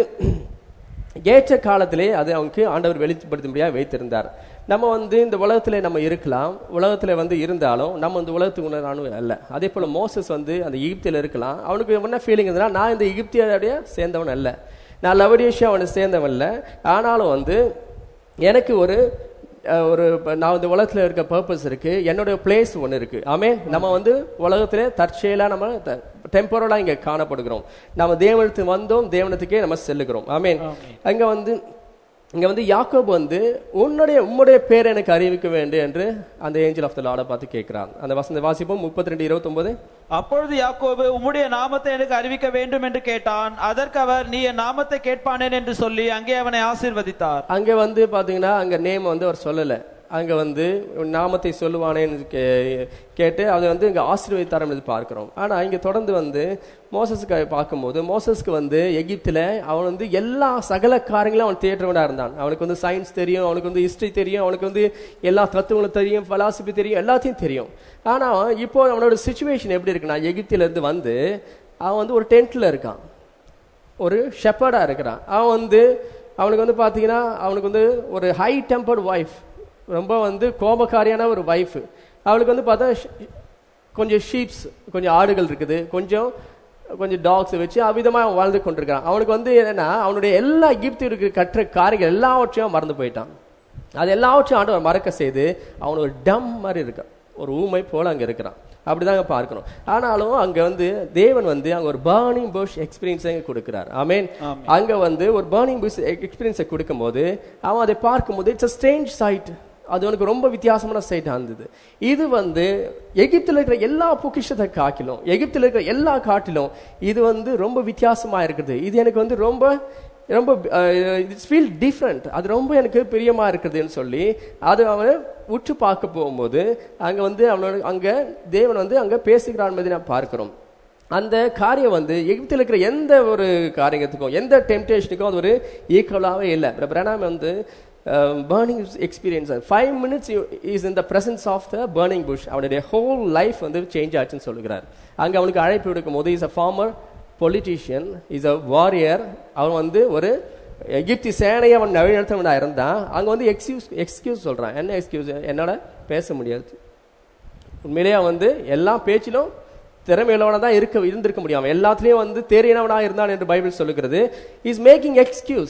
ஏற்ற காலத்திலே அது அவனுக்கு ஆண்டவர் வெளிப்படுத்தும்படியாக வைத்திருந்தார் நம்ம வந்து இந்த உலகத்திலே நம்ம இருக்கலாம் உலகத்துல வந்து இருந்தாலும் நம்ம இந்த உலகத்துக்கு உணரானு அல்ல அதே போல மோசஸ் வந்து அந்த எகிப்தில் இருக்கலாம் அவனுக்கு என்ன ஃபீலிங் இருந்ததுன்னா நான் இந்த எகிப்தியோடைய சேர்ந்தவன் அல்ல நான் லவடியேஷியா அவனை சேர்ந்தவன் இல்லை ஆனாலும் வந்து எனக்கு ஒரு அஹ், ஒரு இப்ப நான் இந்த உலகத்துல இருக்க பர்பஸ் இருக்கு என்னுடைய பிளேஸ் ஒன்று இருக்கு ஆமே நம்ம வந்து உலகத்துல தற்செயலா நம்ம டெம்பரலா இங்க காணப்படுகிறோம் நம்ம தேவனத்துக்கு வந்தோம் தேவனத்துக்கே நம்ம செல்லுகிறோம் ஆமேன் அங்க வந்து இங்க வந்து யாக்கோபு வந்து உன்னுடைய உம்முடைய பேர் எனக்கு அறிவிக்க வேண்டும் என்று அந்த ஏஞ்சல் ஆஃப் த லார்டை பார்த்து கேட்கிறான் அந்த வசந்த வாசிப்போம் முப்பத்தி ரெண்டு இருபத்தொன்பது அப்பொழுது யாக்கோபு உம்முடைய நாமத்தை எனக்கு அறிவிக்க வேண்டும் என்று கேட்டான் அதற்கு அவர் நீ என் நாமத்தை கேட்பானேன் என்று சொல்லி அங்கே அவனை ஆசீர்வதித்தார் அங்க வந்து பாத்தீங்கன்னா அங்க நேம் வந்து அவர் சொல்லல அங்க வந்து உன் நாமத்தை சொல்லுவானேன்னு கே- கேட்டு அதை வந்து இங்க ஆசீர்வதித்தார் என்று பார்க்கிறோம் ஆனா இங்க தொடர்ந்து வந்து மோசஸ்க்கு பார்க்கும்போது மோசஸ்க்கு வந்து எகிப்துல அவன் வந்து எல்லா சகல காரியங்களும் அவன் தேடுறவனா இருந்தான் அவனுக்கு வந்து சயின்ஸ் தெரியும் அவனுக்கு வந்து ஹிஸ்டரி தெரியும் அவனுக்கு வந்து எல்லா தத்துவங்களும் தெரியும் பலாசிபி தெரியும் எல்லாத்தையும் தெரியும் ஆனா இப்போ அவனோட சுச்சுவேஷன் எப்படி இருக்குன்னா எகிப்தில இருந்து வந்து அவன் வந்து ஒரு டென்ட்ல இருக்கான் ஒரு ஷெப்பர்டா இருக்கிறான் அவன் வந்து அவனுக்கு வந்து பாத்தீங்கன்னா அவனுக்கு வந்து ஒரு ஹை டெம்பர்ட் ஒய்ஃப் ரொம்ப வந்து கோபக்காரியான ஒரு ஒய்ஃப் அவளுக்கு வந்து பார்த்தா ஷ்- கொஞ்சம் ஷீப்ஸ் கொஞ்சம் ஆடுகள் இருக்குது கொஞ்சம் கொஞ்சம் டாக்ஸ் வச்சு அவ்விதமா அவன் வாழ்ந்து கொண்டிருக்கான் அவனுக்கு வந்து என்னன்னா அவனுடைய எல்லா எகிப்திற்கு கற்ற காரியங்கள் எல்லாவற்றையும் மறந்து போயிட்டான் அது எல்லாவற்றையும் ஆண்டவர் மறக்க செய்து அவன் ஒரு டம் மாதிரி இருக்கான் ஒரு ஊமை போல அங்க இருக்கிறான் அப்படிதாங்க பார்க்கணும் ஆனாலும் அங்க வந்து தேவன் வந்து அங்க ஒரு பர்னிங் புஷ் எக்ஸ்பீரியன்ஸை கொடுக்கிறார் ஆமென் ஆமென். அங்க வந்து ஒரு பர்னிங் புஷ் எக்ஸ்பீரியன்ஸை கொடுக்கும்போது அவன் அதை பார்க்கும்போது இட்ஸ் a ஸ்ட்ரேஞ்ச் சைட் அது உனக்கு ரொம்ப வித்தியாசமான சைட்டா இருந்தது இது வந்து எகிப்தில் இருக்கிற எல்லா பொக்கிஷத்தை காட்டிலும் எகிப்தில் இருக்கிற எல்லா காட்டிலும் இது வந்து ரொம்ப வித்தியாசமா இருக்குது இது எனக்கு வந்து ரொம்ப ரொம்ப இட்ஸ் ஃபீல் டிஃப்ரெண்ட் அது ரொம்ப எனக்கு பிரியமா இருக்குதுன்னு சொல்லி அது அவன் உற்று பார்க்க போகும்போது அங்க வந்து அவனோட அங்க தேவன் வந்து அங்க பேசுகிறான் என்பதை நான் பார்க்கிறோம் அந்த காரியம் வந்து எகிப்தில் இருக்கிற எந்த ஒரு காரியத்துக்கும் எந்த டெம்டேஷனுக்கும் அது ஒரு ஈக்குவலாகவே இல்லை பிரணாம் வந்து burning experience five minutes is in the presence of the burning bush அவனுடைய ஹோல் லைஃப் வந்து சேஞ்ச் ஆச்சுன்னு சொல்லுகிறார் அங்க அவனுக்கு அழைப்பு விடுக்கும் போது is a farmer politician is a warrior அவன் வந்து ஒரு எகிப்தி சேனையை அவன் வழிநடத்தவனா இருந்தான் அங்க வந்து எக்ஸ்கியூஸ் எக்ஸ்கியூஸ் சொல்றான் என்ன எக்ஸ்கியூஸ் என்னால பேச முடியாது உண்மையிலேயே அவன் வந்து எல்லா பேச்சிலும் திறமையுள்ளவனா தான் இருக்க இருந்திருக்க முடியும் அவன் எல்லாத்துலயும் வந்து தேறினவனா இருந்தான் என்று பைபிள் சொல்லுகிறது இஸ் மேக்கிங் எக்ஸ்கியூஸ்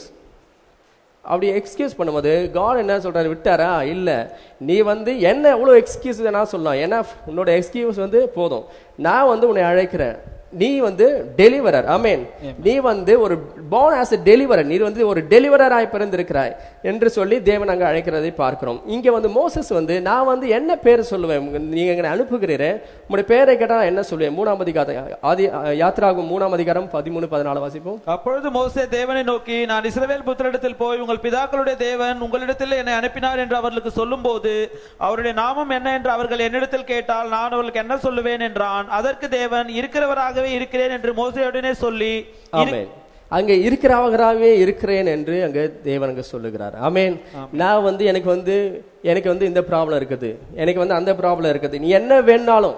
அப்படி எக்ஸ்கியூஸ் பண்ணும்போது காட் என்ன சொல்றாரு விட்டாரா இல்ல நீ வந்து என்ன எவ்வளவு எக்ஸ்கியூஸ் நான் சொல்லலாம் ஏன்னா உன்னோட எக்ஸ்கியூஸ் வந்து போதும் நான் வந்து உன்னை அழைக்கிறேன் நீ வந்து டெலிவரர் அமேன் நீ வந்து ஒரு born as a டெலிவரர் நீ வந்து ஒரு டெலிவரராய் பிறந்திருக்கிறாய் என்று சொல்லி தேவன் அங்க அழைக்கிறதை பார்க்கிறோம் இங்க வந்து மோசஸ் வந்து நான் வந்து என்ன பேர் சொல்லுவேன் உங்க- நீங்க எங்களை அனுப்புகிறீரே உங்களுடைய பேரை கேட்டா நான் என்ன சொல்லுவேன் மூணாம் அதிகாரம் ஆதி யாத்திராகும் மூணாம் அதிகாரம் பதிமூணு பதினாலு வாசிப்போம் அப்பொழுது மோசே தேவனை நோக்கி நான் இஸ்ரவேல் புத்திரிடத்தில் போய் உங்கள் பிதாக்களுடைய தேவன் உங்களிடத்தில் என்னை அனுப்பினார் என்று அவர்களுக்கு சொல்லும்போது அவருடைய நாமம் என்ன என்று அவர்கள் என்னிடத்தில் கேட்டால் நான் அவர்களுக்கு என்ன சொல்லுவேன் என்றான் அதற்கு தேவன் இருக்கிறவராகவே இருக்கிறேன் என்று மோசையுடனே சொல்லி இரு- ஆமென் அங்க இருக்கிறவராகவே இருக்கிறேன் என்று அங்க தேவன் அங்க சொல்லுகிறார் ஆமென் நான் வந்து எனக்கு வந்து எனக்கு வந்து இந்த ப்ராப்ளம் இருக்குது எனக்கு வந்து அந்த ப்ராப்ளம் இருக்குது நீ என்ன வேணாலும்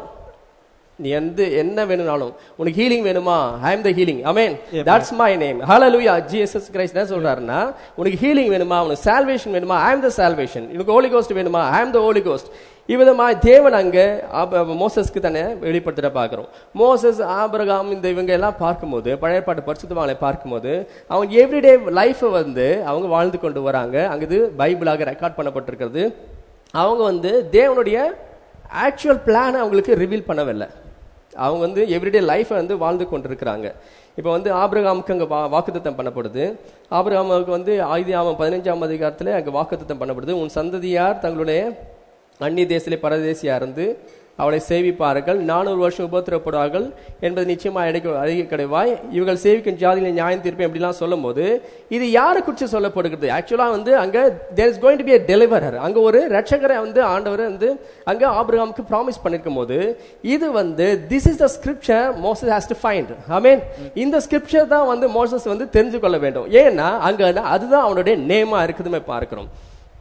நீ வந்து என்ன வேணும்னாலும் உனக்கு ஹீலிங் வேணுமா I am the healing amen that's my name ஹalleluya ஜீசஸ் கிரைஸ்ட் என்ன சொல்றாருன்னா உனக்கு ஹீலிங் வேணுமா உனக்கு சால்வேஷன் வேணுமா ஐ அம் த சால்வேஷன் உனக்கு ஹோலி கோஸ்ட் வேணுமா I am the Holi cost இவ்விதமா தேவன் அங்க ஆப- மோசஸ்க்கு தானே வெளிப்படுத்திட பார்க்கிறோம் மோசஸ் ஆபிரகாம் இந்த இவங்க எல்லாம் பார்க்கும்போது பழைய பாட்டு பரிசுத்தவாங்களை பார்க்கும்போது அவங்க எவ்ரிடே லைஃபை வந்து அவங்க வாழ்ந்து கொண்டு வராங்க அங்க இது பைபிளாக ரெக்கார்ட் பண்ணப்பட்டிருக்கிறது அவங்க வந்து தேவனுடைய ஆக்சுவல் பிளானை அவங்களுக்கு ரிவீல் பண்ணவில்லை அவங்க வந்து எவ்ரிடே லைஃப்பை வந்து வாழ்ந்து கொண்டிருக்கிறாங்க இப்போ வந்து ஆபிரகாமுக்கு அங்கே வா வாக்குத்தத்தம் பண்ணப்படுது ஆபிரகாமுக்கு வந்து ஆயுதியாமம் பதினஞ்சாம் அதிகாரத்தில் அங்கே வாக்குத்தத்தம் பண்ணப்படுது உன் சந்ததியார் தங்களுடைய அந்நிய தேசத்திலே பரதேசியா இருந்து அவளை சேவிப்பார்கள் நானூறு வருஷம் உபத்திரப்படுவார்கள் என்பது நிச்சயமாக அழைக்க அழகி கிடைவாய் இவர்கள் சேவிக்கும் ஜாதியில நியாயம் தீர்ப்பு இப்படிலாம் சொல்லும் போது இது யாரை குறித்து சொல்லப்படுகிறது ஆக்சுவலா வந்து அங்க there is going to be a deliverer அங்க ஒரு ரட்சகரை வந்து ஆண்டவர் வந்து அங்க ஆபிரகாமுக்கு ப்ராமிஸ் பண்ணிருக்கும் போது இது வந்து this is the scripture Moses has to find I mean இந்த ஸ்கிரிப்சர் தான் வந்து மோசஸ் வந்து தெரிஞ்சு கொள்ள வேண்டும் ஏன்னா அங்க அதுதான் அவனுடைய நேமா இருக்குதுமே பார்க்கிறோம்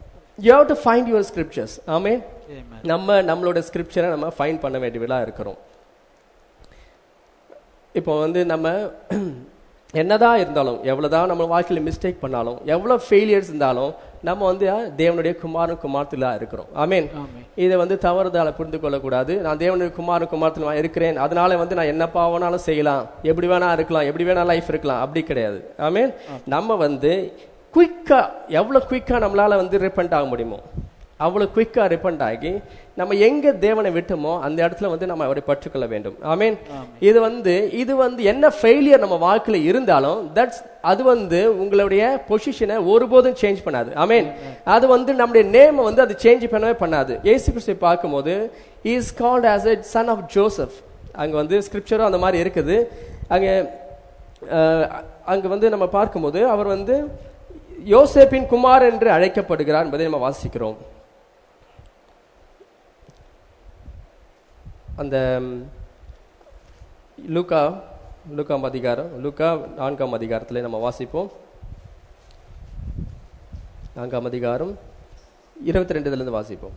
you have to find your scriptures amen Amen. நம்ம நம்மளோட ஸ்கிரிப்சரை நம்ம ஃபைன் பண்ண வேண்டியவர்களா இருக்கிறோம் இப்போ வந்து நம்ம என்னதான் இருந்தாலும் எவ்வளவுதான் நம்ம வாழ்க்கையில மிஸ்டேக் பண்ணாலும் எவ்வளவு ஃபெயிலியர்ஸ் இருந்தாலும் நம்ம வந்து அஹ், தேவனுடைய குமாரன் குமாரத்துல இருக்கிறோம் ஆமென் ஆமென். இதை வந்து தவறுதால புரிந்து கொள்ளக்கூடாது நான் தேவனுடைய குமாரன் குமாரத்தில் நான் இருக்கிறேன் அதனால வந்து நான் என்ன பாவனாலும் செய்யலாம் எப்படி வேணா இருக்கலாம் எப்படி வேணா லைஃப் இருக்கலாம் அப்படி கிடையாது ஆமென் நம்ம வந்து குயிக்கா எவ்வளவு குயிக்கா நம்மளால வந்து ரிப்பண்ட் ஆக முடியுமோ அவ்வளவு குயிக்கா ரிப்பண்ட் ஆகி நம்ம எங்க தேவனை விட்டோமோ அந்த இடத்துல வந்து நம்ம அவரை பற்றுக்கொள்ள வேண்டும் ஆமென் இது வந்து இது வந்து என்ன ஃபெயிலியர் நம்ம வாழ்க்கையில இருந்தாலும் தட்ஸ் அது வந்து உங்களுடைய பொசிஷனை ஒருபோதும் சேஞ்ச் பண்ணாது ஆமென் அது வந்து நம்முடைய நேம் வந்து அது சேஞ்ச் பண்ணவே பண்ணாது இயேசு கிறிஸ்துவை பார்க்கும்போது is called as a son of Joseph அங்க வந்து ஸ்கிரிப்சரும் அந்த மாதிரி இருக்குது அங்க அஹ், அங்க வந்து நம்ம பார்க்கும்போது அவர் வந்து யோசேப்பின் குமார் என்று அழைக்கப்படுகிறார் என்பதை நம்ம வாசிக்கிறோம் அந்த ம், லூக்கா லூக்காம் அதிகாரம் லூக்கா நான்காம் அதிகாரத்திலே நம்ம வாசிப்போம் நான்காம் அதிகாரம் இருபத்தி ரெண்டுலேருந்து வாசிப்போம்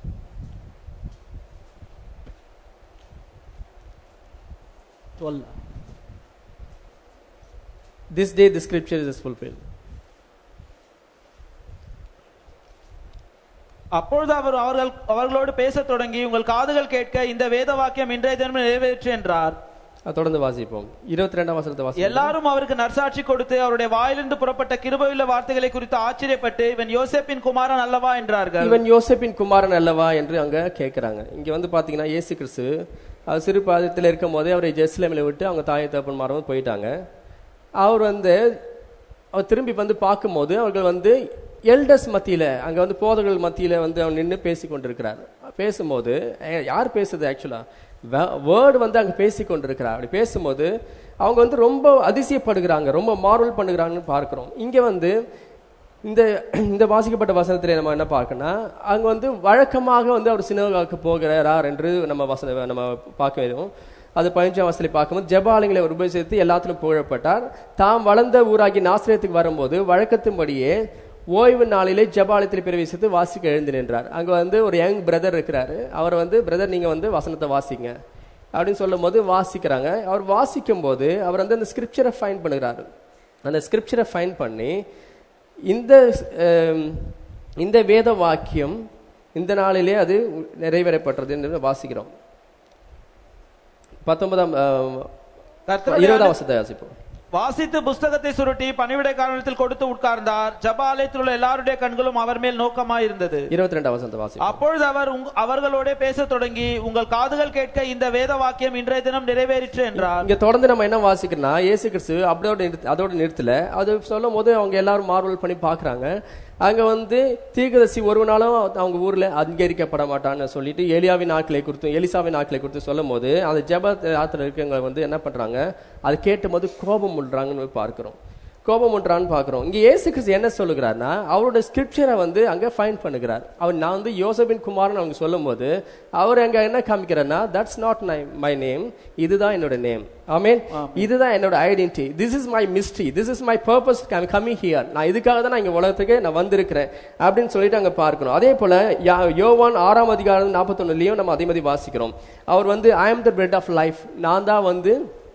this day the scripture is fulfil அப்பொழுது அவர் அவர்கள் அவர்களோடு பேசத் தொடங்கி உங்கள் காதுகள் கேட்க இந்த வேத வாக்கியம் இன்றைய தினம் நிறைவேற்று என்றார் தொடர்ந்து வாசிப்போம் இருபத்தி ரெண்டாம் வசனத்தை வாசிப்போம் எல்லாரும் அவருக்கு நற்சாட்சி கொடுத்து அவருடைய வாயிலிருந்து புறப்பட்ட கிருபையுள்ள வார்த்தைகளை குறித்து ஆச்சரியப்பட்டு இவன் யோசேப்பின் குமாரன் அல்லவா என்றார்கள் இவன் யோசேப்பின் குமாரன் அல்லவா என்று அங்க கேட்கிறாங்க இங்க வந்து பாத்தீங்கன்னா இயேசு கிறிஸ்து அவர் சிறு பாதத்தில் இருக்கும் போதே அவரை ஜெருசலேமில் விட்டு அவங்க தாய் தகப்பன் மாறவும் போயிட்டாங்க அவர் வந்து அவர் திரும்பி வந்து பார்க்கும்போது அவர்கள் வந்து எல்டர்ஸ் மத்தியில அங்க வந்து போதர்கள் மத்தியில வந்து அவர் நின்று பேசி கொண்டிருக்கிறார் பேசும்போது அஹ், யார் பேசுது ஆக்சுவலா வேர்டு வந்து அங்க பேசி கொண்டிருக்கிறார் அப்படி பேசும்போது அவங்க வந்து ரொம்ப அதிசயப்படுகிறாங்க ரொம்ப மார்வல் பண்ணுகிறாங்கன்னு பார்க்கிறோம் இங்க வந்து இந்த இந்த வாசிக்கப்பட்ட வசனத்திலே நம்ம என்ன பார்க்கணும்னா அங்க வந்து வழக்கமாக வந்து அவர் சினோகாவுக்கு போகிறார் என்று நம்ம வசன நம்ம பார்க்க வேண்டும் அது பதினஞ்சாம் வசதியில் பார்க்கும்போது ஜெபாலயங்களை அவர் உபயோகித்து எல்லாத்திலும் புகழப்பட்டார் தாம் வளர்ந்த ஊராகி நாசிரியத்துக்கு வரும்போது வழக்கத்தின்படியே ஓய்வு நாளிலே ஜெபாலயத்தில் பிரவேசித்து வாசிக்க எழுந்து நின்றார் அங்க வந்து ஒரு யங் பிரதர் இருக்கிறாரு அவர் வந்து பிரதர் நீங்க வந்து வசனத்தை வாசிங்க அப்படின்னு சொல்லும் போது வாசிக்கிறாங்க அவர் வாசிக்கும் போது அவர் வந்து அந்த ஸ்கிரிப்சரை ஃபைன் பண்ணுகிறாரு அந்த ஸ்கிரிப்சரை ஃபைன் பண்ணி இந்த அஹ், இந்த வேத வாக்கியம் இந்த நாளிலே அது நிறைவேறப்பட்டது என்று வாசிக்கிறோம் பத்தொன்பதாம் அஹ், கர்த்தருடைய இருபதாம் வசத்தை வாசிப்போம் வாசித்து புஸ்தகத்தை சுருட்டி பணிவிடை காரணத்தில் கொடுத்து உட்கார்ந்தார் ஜப ஆலயத்தில் உள்ள எல்லாருடைய கண்களும் அவர் மேல் நோக்கமாய் இருந்தது இருபத்தி ரெண்டாம் வசனத்தை வாசிப்போம் அப்பொழுது அவர் உங்க- அவர்களோட பேசத் தொடங்கி உங்கள் காதுகள் கேட்க இந்த வேத வாக்கியம் இன்றைய தினம் நிறைவேறிற்று என்றார் இங்க தொடர்ந்து நம்ம என்ன வாசிக்கிறோம்னா இயேசு கிறிஸ்து அப்படியோட நிறுத்த- அதோட நிறுத்தல அது சொல்லும் போது அவங்க எல்லாரும் மார்வல் பண்ணி பாக்குறாங்க அங்க வந்து தீர்க்கதரிசி ஒருவனாலும் அவங்க ஊர்ல அங்கீகரிக்கப்பட மாட்டான்னு சொல்லிட்டு ஏலியாவின் ஆட்களை குறித்து எலிசாவின் ஆட்களை குறித்து சொல்லும் போது அந்த ஜெப ஆத்துல இருக்கவங்க வந்து என்ன பண்றாங்க அது கேட்டும் போது கோபம் உள்றாங்கன்னு பார்க்கிறோம் கோபம் உண்டான்னு பார்க்கிறோம் இங்க இயேசு கிறிஸ்து என்ன சொல்லுகிறார்னா அவரோட ஸ்கிரிப்சரை வந்து அங்க ஃபைன் பண்ணுகிறார் அவர் நான் வந்து யோசபின் குமார்னு அவங்க சொல்லும்போது அவர் அங்க என்ன காமிக்கிறார்னா தட்ஸ் நாட் மை நேம் இதுதான் என்னோட நேம் ஆமீன் இதுதான் என்னோட identity this is my mystery this is my purpose coming here நான் இதுக்காக தான் நான் இங்க உலகத்துக்கு நான் வந்திருக்கிறேன் அப்படின்னு சொல்லிட்டு அங்க பார்க்கணும் அதே போல யா- யோவான் ஆறாம் அதிகாரம் நாற்பத்தொன்னுலயும் நம்ம அதே மாதிரி வாசிக்கிறோம் அவர் வந்து I am the bread of life நான் தான் வந்து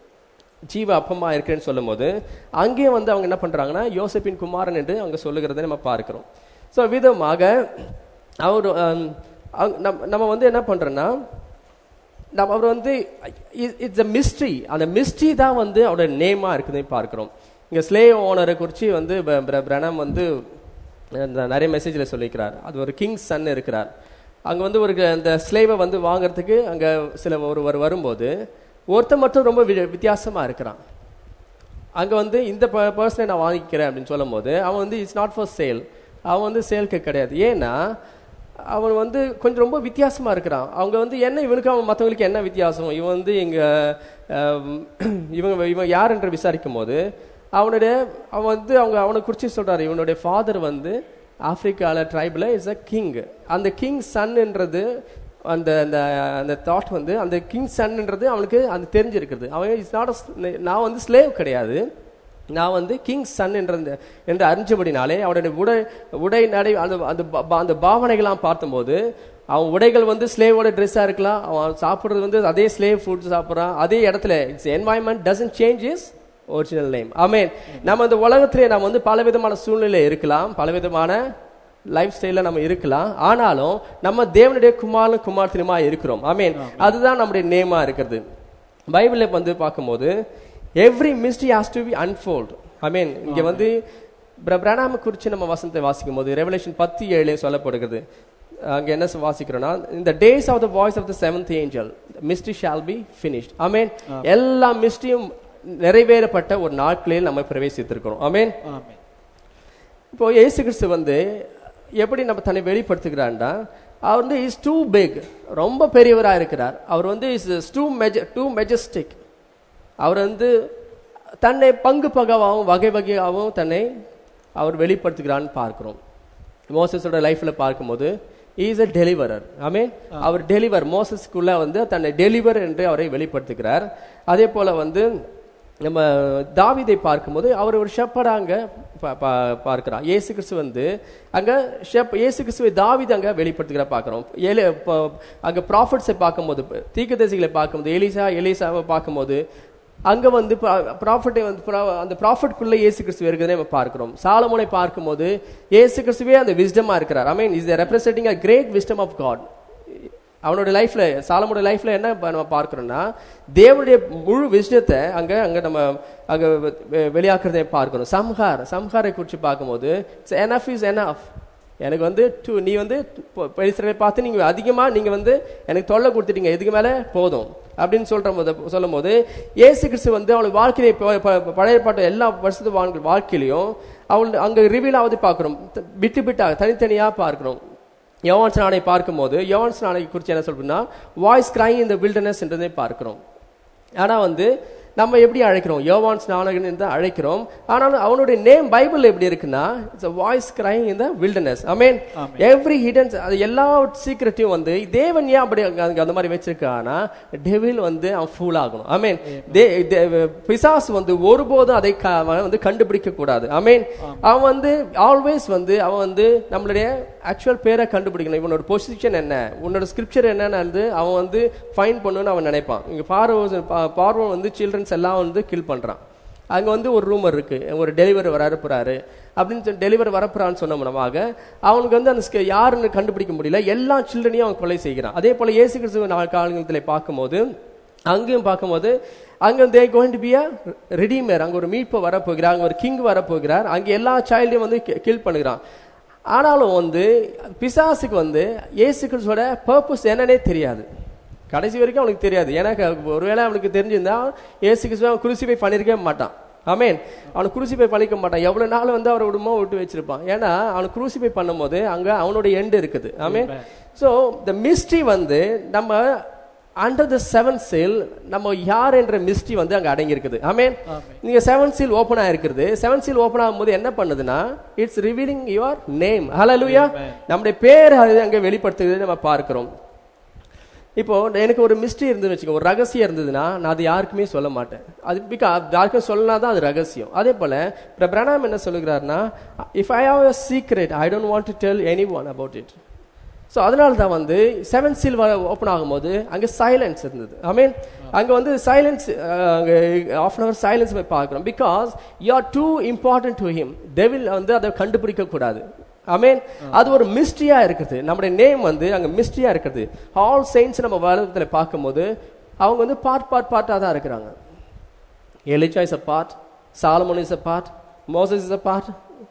ஜீவ அப்பமா இருக்கிறேன்னு சொல்லும்போது அங்கேயே வந்து அவங்க என்ன பண்றாங்கன்னா யோசப்பின் குமாரன் என்று அவங்க சொல்லுகிறதை நம்ம பார்க்கிறோம் ஸோ விதமாக அவர் ஹம், அவங்க- நம்ம நம்ம வந்து என்ன பண்றோம்னா நம்ம அவர் வந்து இட்ஸ் அ மிஸ்ட்ரி அந்த மிஸ்ட்ரி தான் வந்து அவரோட நேமா இருக்குதுன்னு பார்க்கிறோம் இங்க ஸ்லேவ் ஓனரை குறித்து வந்து ப- பிர- பிரணம் வந்து இந்த நிறைய மெசேஜில் சொல்லிக்கிறார் அது ஒரு கிங் சன் இருக்கிறார் அங்க வந்து ஒரு க- அந்த ஸ்லேவை வந்து வாங்குறதுக்கு அங்க சில ஒருவர் வரும்போது ஒருத்தன் மட்டும் ரொம்ப வி- வித்தியாசமா இருக்கிறான் அங்க வந்து இந்த பர்சனை நான் வாங்கிக்கிறேன் அப்படின்னு சொல்லும்போது அவன் வந்து இட்ஸ் நாட் ஃபார் சேல் அவன் வந்து சேல்க்கு கிடையாது ஏன்னா அவன் வந்து கொஞ்சம் ரொம்ப வித்தியாசமா இருக்கிறான் அவங்க வந்து என்ன இவனுக்கு அவன் மற்றவங்களுக்கு என்ன வித்தியாசம் இவன் வந்து எங்க அஹ், இவங்க இவன் யார் என்று விசாரிக்கும் போது அவனுடைய அவன் வந்து அவங்க அவனை குறித்து சொல்றாரு இவனுடைய ஃபாதர் வந்து ஆப்பிரிக்கால ட்ரைபில் இஸ் அ கிங் அந்த கிங் சன்ன்றது அந்த அந்த அந்த தாட் வந்து அந்த கிங் சன்ன்றது அவனுக்கு அது தெரிஞ்சிருக்குது அவன் இஸ் நாட் நான் வந்து ஸ்லேவ் கிடையாது நான் வந்து கிங் சன் என்ற இந்த- என்று அறிஞ்சபடினாலே அவனுடைய உடை உடை நடை அந்த அந்த பா- அந்த பாவனைகள்லாம் பார்த்தபோது அவன் உடைகள் வந்து ஸ்லேவோட ட்ரெஸ்ஸாக இருக்கலாம் அவன் சாப்பிட்றது வந்து அதே ஸ்லேவ் ஃபுட் சாப்பிட்றான் அதே இடத்துல it's environment doesn't change is original name amen நம்ம இந்த உலகத்திலே நம்ம வந்து பலவிதமான சூழ்நிலை இருக்கலாம் பலவிதமான லைஃப் ஸ்டைலில் நம்ம இருக்கலாம் ஆனாலும் நம்ம தேவனுடைய குமாரனும் குமார்த்தினுமா இருக்கிறோம் ஆமீன் அதுதான் நம்முடைய நேமா இருக்கிறது பைபிளில் வந்து பார்க்கும்போது every mystery has to be unfold I இங்க வந்து பிர- பிரணாம குறித்து நம்ம வசனத்தை வாசிக்கும் போது ரெவலேஷன் பத்து ஏழு சொல்லப்படுகிறது அங்க என்ன சொ- வாசிக்கிறோம்னா இந்த days of the voice of the seventh angel mystery shall be finished amen எல்லா மிஸ்ட்ரியும் நிறைவேறப்பட்ட ஒரு நாட்களில் நம்ம பிரவேசித்திருக்கிறோம் ஆமேன் ஆமென். இப்போ இயேசு கிறிஸ்து வந்து எப்படி நம்ம தன்னை வெளிப்படுத்துகிறான்டா அவர் வந்து இஸ் டூ பிக் ரொம்ப பெரியவராக இருக்கிறார் அவர் வந்து இஸ் டூ மெஜ டூ மெஜஸ்டிக் அவர் வந்து தன்னை பங்கு பகவாகவும் வகை வகையாகவும் தன்னை அவர் வெளிப்படுத்துகிறான்னு பார்க்கிறோம் மோசஸோட லைஃப்ல பார்க்கும்போது இஸ் a டெலிவரர் மீன் அவர் டெலிவர் மோசஸ்க்குள்ள வந்து தன்னை டெலிவர் என்று அவரை வெளிப்படுத்துகிறார் அதே போல வந்து நம்ம தாவீதை பார்க்கும்போது அவர் ஒரு ஷெப்பரா அங்க பா- பா- பார்க்கிறார் இயேசு கிறிஸ்து வந்து அங்க ஷெப் இயேசு கிறிஸ்துவை தாவீது அங்க வெளிப்படுத்துகிற பார்க்கிறோம் ஏலி இப்போ அங்க ப்ராஃபிட்ஸை பார்க்கும்போது தீர்க்கதரிசிகளை பார்க்கும்போது எலிசா எலிசாவை பார்க்கும்போது அங்க வந்து ப்ராஃபிட்டை வந்து pro- அந்த ப்ராஃபிட்குள்ள இயேசு கிறிஸ்து இருக்கிறதே நம்ம பார்க்கிறோம் சாலமோனை பார்க்கும்போது இயேசு கிறிஸ்துவே அந்த விஸ்டமா இருக்கிறார் I mean is representing a great wisdom of God அவனோட லைஃப்ல சாலமோட லைஃப்ல என்ன ப- நம்ம பார்க்கிறோம்னா தேவனுடைய முழு விஷயத்தை அங்க அங்க நம்ம அங்க வெ- வெ- வெளியாக்குறதை பார்க்கிறோம் சம்ஹார் சம்ஹாரை குறித்து பார்க்கும்போது எனஃப் இஸ் எனஃப் எனக்கு வந்து டு நீ வந்து பெருசரை பார்த்து நீங்க அதிகமா நீங்க வந்து எனக்கு தொல்லை கொடுத்துட்டீங்க இதுக்கு மேல போதும் அப்படின்னு சொல்ற போது சொல்லும் போது இயேசு கிறிஸ்து வந்து அவளுடைய வாழ்க்கையை ப- ப- பழைய பாட்டு எல்லா வருஷத்து வாழ்க்கை வாழ்க்கையிலையும் அவள் அங்க ரிவீல் ஆகுது பார்க்கிறோம் த- விட்டு விட்டா தனித்தனியா பார்க்கிறோம் யோவான்ஸ் நாளை பார்க்கும்போது யோவான்ஸ் நாளை குறித்து என்ன சொல்றோம்னா வாய்ஸ் கிரைங் இந்த வில்டர்னஸ் என்றதை பார்க்கிறோம் ஆனா வந்து நம்ம எப்படி அழைக்கிறோம் யோவான் ஸ்நானகன் தான் அழைக்கிறோம் ஆனாலும் அவனுடைய நேம் பைபிள் எப்படி இருக்குன்னா it's voice crying in the wilderness I mean every hidden அது எல்லா சீக்கிரத்தையும் வந்து தேவன் ஏன் அப்படி அங்க- அங்க அந்த மாதிரி வச்சிருக்கானா டெவில் வந்து அவன் ஃபூல் ஆகணும் ஐ மீன் பிசாசு வந்து ஒருபோதும் அதை க- அவன் வந்து கண்டுபிடிக்க கூடாது ஐ மீன் அவன் வந்து ஆல்வேஸ் வந்து அவன் வந்து நம்மளுடைய ஆக்சுவல் பேரை கண்டுபிடிக்கணும் இவனோட பொசிஷன் என்ன உன்னோட ஸ்கிரிப்சர் என்னன்னு வந்து அவன் வந்து ஃபைன் பண்ணணும்னு அவன் நினைப்பான் இங்க பார்வோ பார்வன் வந்து சில்ட்ரன்ஸ் எல்லாம் வந்து கில் பண்றான் அங்க வந்து ஒரு ரூமர் இருக்கு ஒரு டெலிவரி வரப்போறாரு அப்படின்னு சொல்லி டெலிவரி வரப்போறான்னு சொன்ன மூலமாக அவனுக்கு வந்து அந்த ஸ்க- யாருன்னு கண்டுபிடிக்க முடியல எல்லா சில்ட்ரனையும் அவன் கொலை செய்கிறான் அதே போல இயேசு கிறிஸ்துவ நாள் காலங்களில் பார்க்கும்போது அங்கேயும் பார்க்கும்போது அங்க they going to be a redeemer அங்க ஒரு மீட்பு வரப்போகிறார் அங்க ஒரு கிங் வரப்போகிறார் அங்க எல்லா சைல்டையும் வந்து கில் பண்ணுகிறான் ஆனாலும் வந்து பிசாசுக்கு வந்து இயேசு கிறிஸ்துவோட பர்பஸ் என்னன்னே தெரியாது கடைசி வரைக்கும் அவனுக்கு தெரியாது எனக்கு ஒருவேளை அவனுக்கு தெரிஞ்சிருந்தா இயேசு கிறிஸ்துவ அவன் குருசிபை பண்ணிருக்கவே மாட்டான் ஆமென் அவன் குருசிபை பண்ணிக்க மாட்டான் எவ்வளவு நாள் வந்து அவரை விடுமோ விட்டு வச்சிருப்பான் ஏன்னா அவன் குருசிபை பண்ணும்போது அங்க அவனோட எண்டு இருக்குது ஆமென் சோ த மிஸ்ட்ரி வந்து நம்ம அண்டர் த செவன் சீல் நம்ம யார் என்ற மிஸ்ட்ரி வந்து அங்க அடங்கி இருக்குது ஆமென் நீங்க செவன் சீல் ஓபன் ஆயிருக்கிறது செவன் சீல் ஓபன் ஆகும்போது என்ன பண்ணுதுன்னா இட்ஸ் ரிவீலிங் யுவர் நேம் ஹalleluya நம்முடைய பேர் அது அங்க வெளிப்படுத்துகிறது நம்ம பார்க்கிறோம் இப்போ எனக்கு ஒரு மிஸ்ட்ரி இருந்துன்னு வச்சுக்கோ ஒரு ரகசியம் இருந்ததுன்னா நான் அது யாருக்குமே சொல்ல மாட்டேன் அது பிகா யாருக்கும் சொல்லனா தான் அது ரகசியம் அதே போல இப்போ பிரணாம் என்ன சொல்லுகிறாருன்னா if I have a secret I don't want to tell anyone about it so அதனால தான் வந்து செவன் சீல் ஓப்பன் ஆகும்போது அங்கே சைலன்ஸ் இருந்தது ஐ மீன் அங்கே வந்து சைலன்ஸ் அங்கே ஆஃப் அன் அவர் சைலன்ஸ் பார்க்குறோம் because you are too important to him devil வந்து அதை கண்டுபிடிக்க கூடாது ஐ மீன் அது ஒரு மிஸ்ட்ரியா இருக்குது நம்முடைய நேம் வந்து அங்க மிஸ்ட்ரியா இருக்குது ஆல் சயின்ஸ் நம்ம வளத்துல பார்க்கும்போது அவங்க வந்து பார்ட் பார்ட் பார்ட்டாக தான் இருக்கிறாங்க Elisha is a part Solomon is a part Moses is a part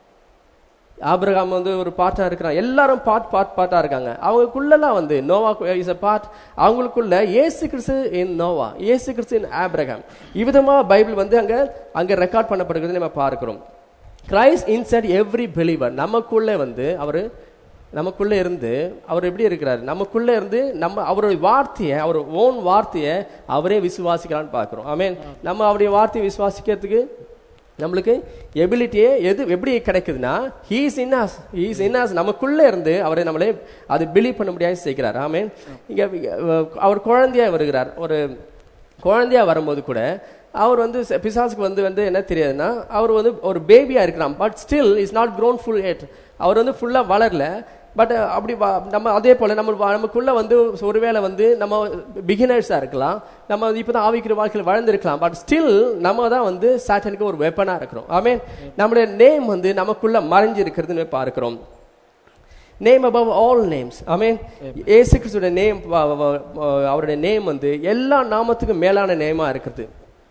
Abraham வந்து ஒரு பார்ட்டா இருக்கிறான் எல்லாரும் பார்ட் பார்ட் பார்ட்டா இருக்காங்க அவங்களுக்குள்ளலாம் வந்து நோவா இஸ் அ பார்ட் அவங்களுக்குள்ள இயேசு கிறிஸ்து இன் நோவா இயேசு கிறிஸ்து இன் ஆபிரகாம் இவ்விதமா பைபிள் வந்து அங்க அங்க ரெக்கார்ட் பண்ணப்படுகிறது நம்ம பார்க்கிறோம் கிரைஸ்ட் இன்சைட் எவ்ரி பிலீவர் நமக்குள்ள வந்து அவர் நமக்குள்ள இருந்து அவர் எப்படி இருக்கிறார் நமக்குள்ள இருந்து நம்ம அவருடைய வார்த்தையை அவர் ஓன் வார்த்தையை அவரே விசுவாசிக்கலாம்னு பார்க்கிறோம் ஐ மீன் நம்ம அவருடைய வார்த்தையை விசுவாசிக்கிறதுக்கு நம்மளுக்கு எபிலிட்டியே எது எப்படி கிடைக்குதுன்னா ஹீஸ் இன்னாஸ் ஹீஸ் இன்னாஸ் நமக்குள்ள இருந்து அவரை நம்மளே அது பிலீவ் பண்ண முடியாது செய்கிறார் ஆமீன் இங்க அஹ், அவர் குழந்தையா வருகிறார் ஒரு குழந்தையா வரும்போது கூட அவர் வந்து ச- பிசாசுக்கு வந்து வந்து என்ன தெரியாதுன்னா அவர் வந்து ஒரு பேபியா இருக்கிறான் but still is not grown full ஏட் அவர் வந்து ஃபுல்லா வளரல பட் அப்படி வ- நம்ம அதே போல நம்ம வ- நமக்குள்ள வந்து ஒருவேளை வந்து நம்ம பிகினர்ஸா இருக்கலாம் நம்ம வந்து இப்பதான் ஆவிக்கிற வாழ்க்கையில் வளர்ந்துருக்கலாம் பட் ஸ்டில் நம்ம தான் வந்து சாட்டனுக்கு ஒரு வெப்பனா இருக்கிறோம் ஐ மீன் நம்முடைய நேம் வந்து நமக்குள்ள மறைஞ்சு இருக்கிறதுன்னு பார்க்கிறோம் name above all names I mean Yesu கிறிஸ்துவோட நேம் அவருடைய நேம் வந்து எல்லா நாமத்துக்கும் மேலான நேமா இருக்குது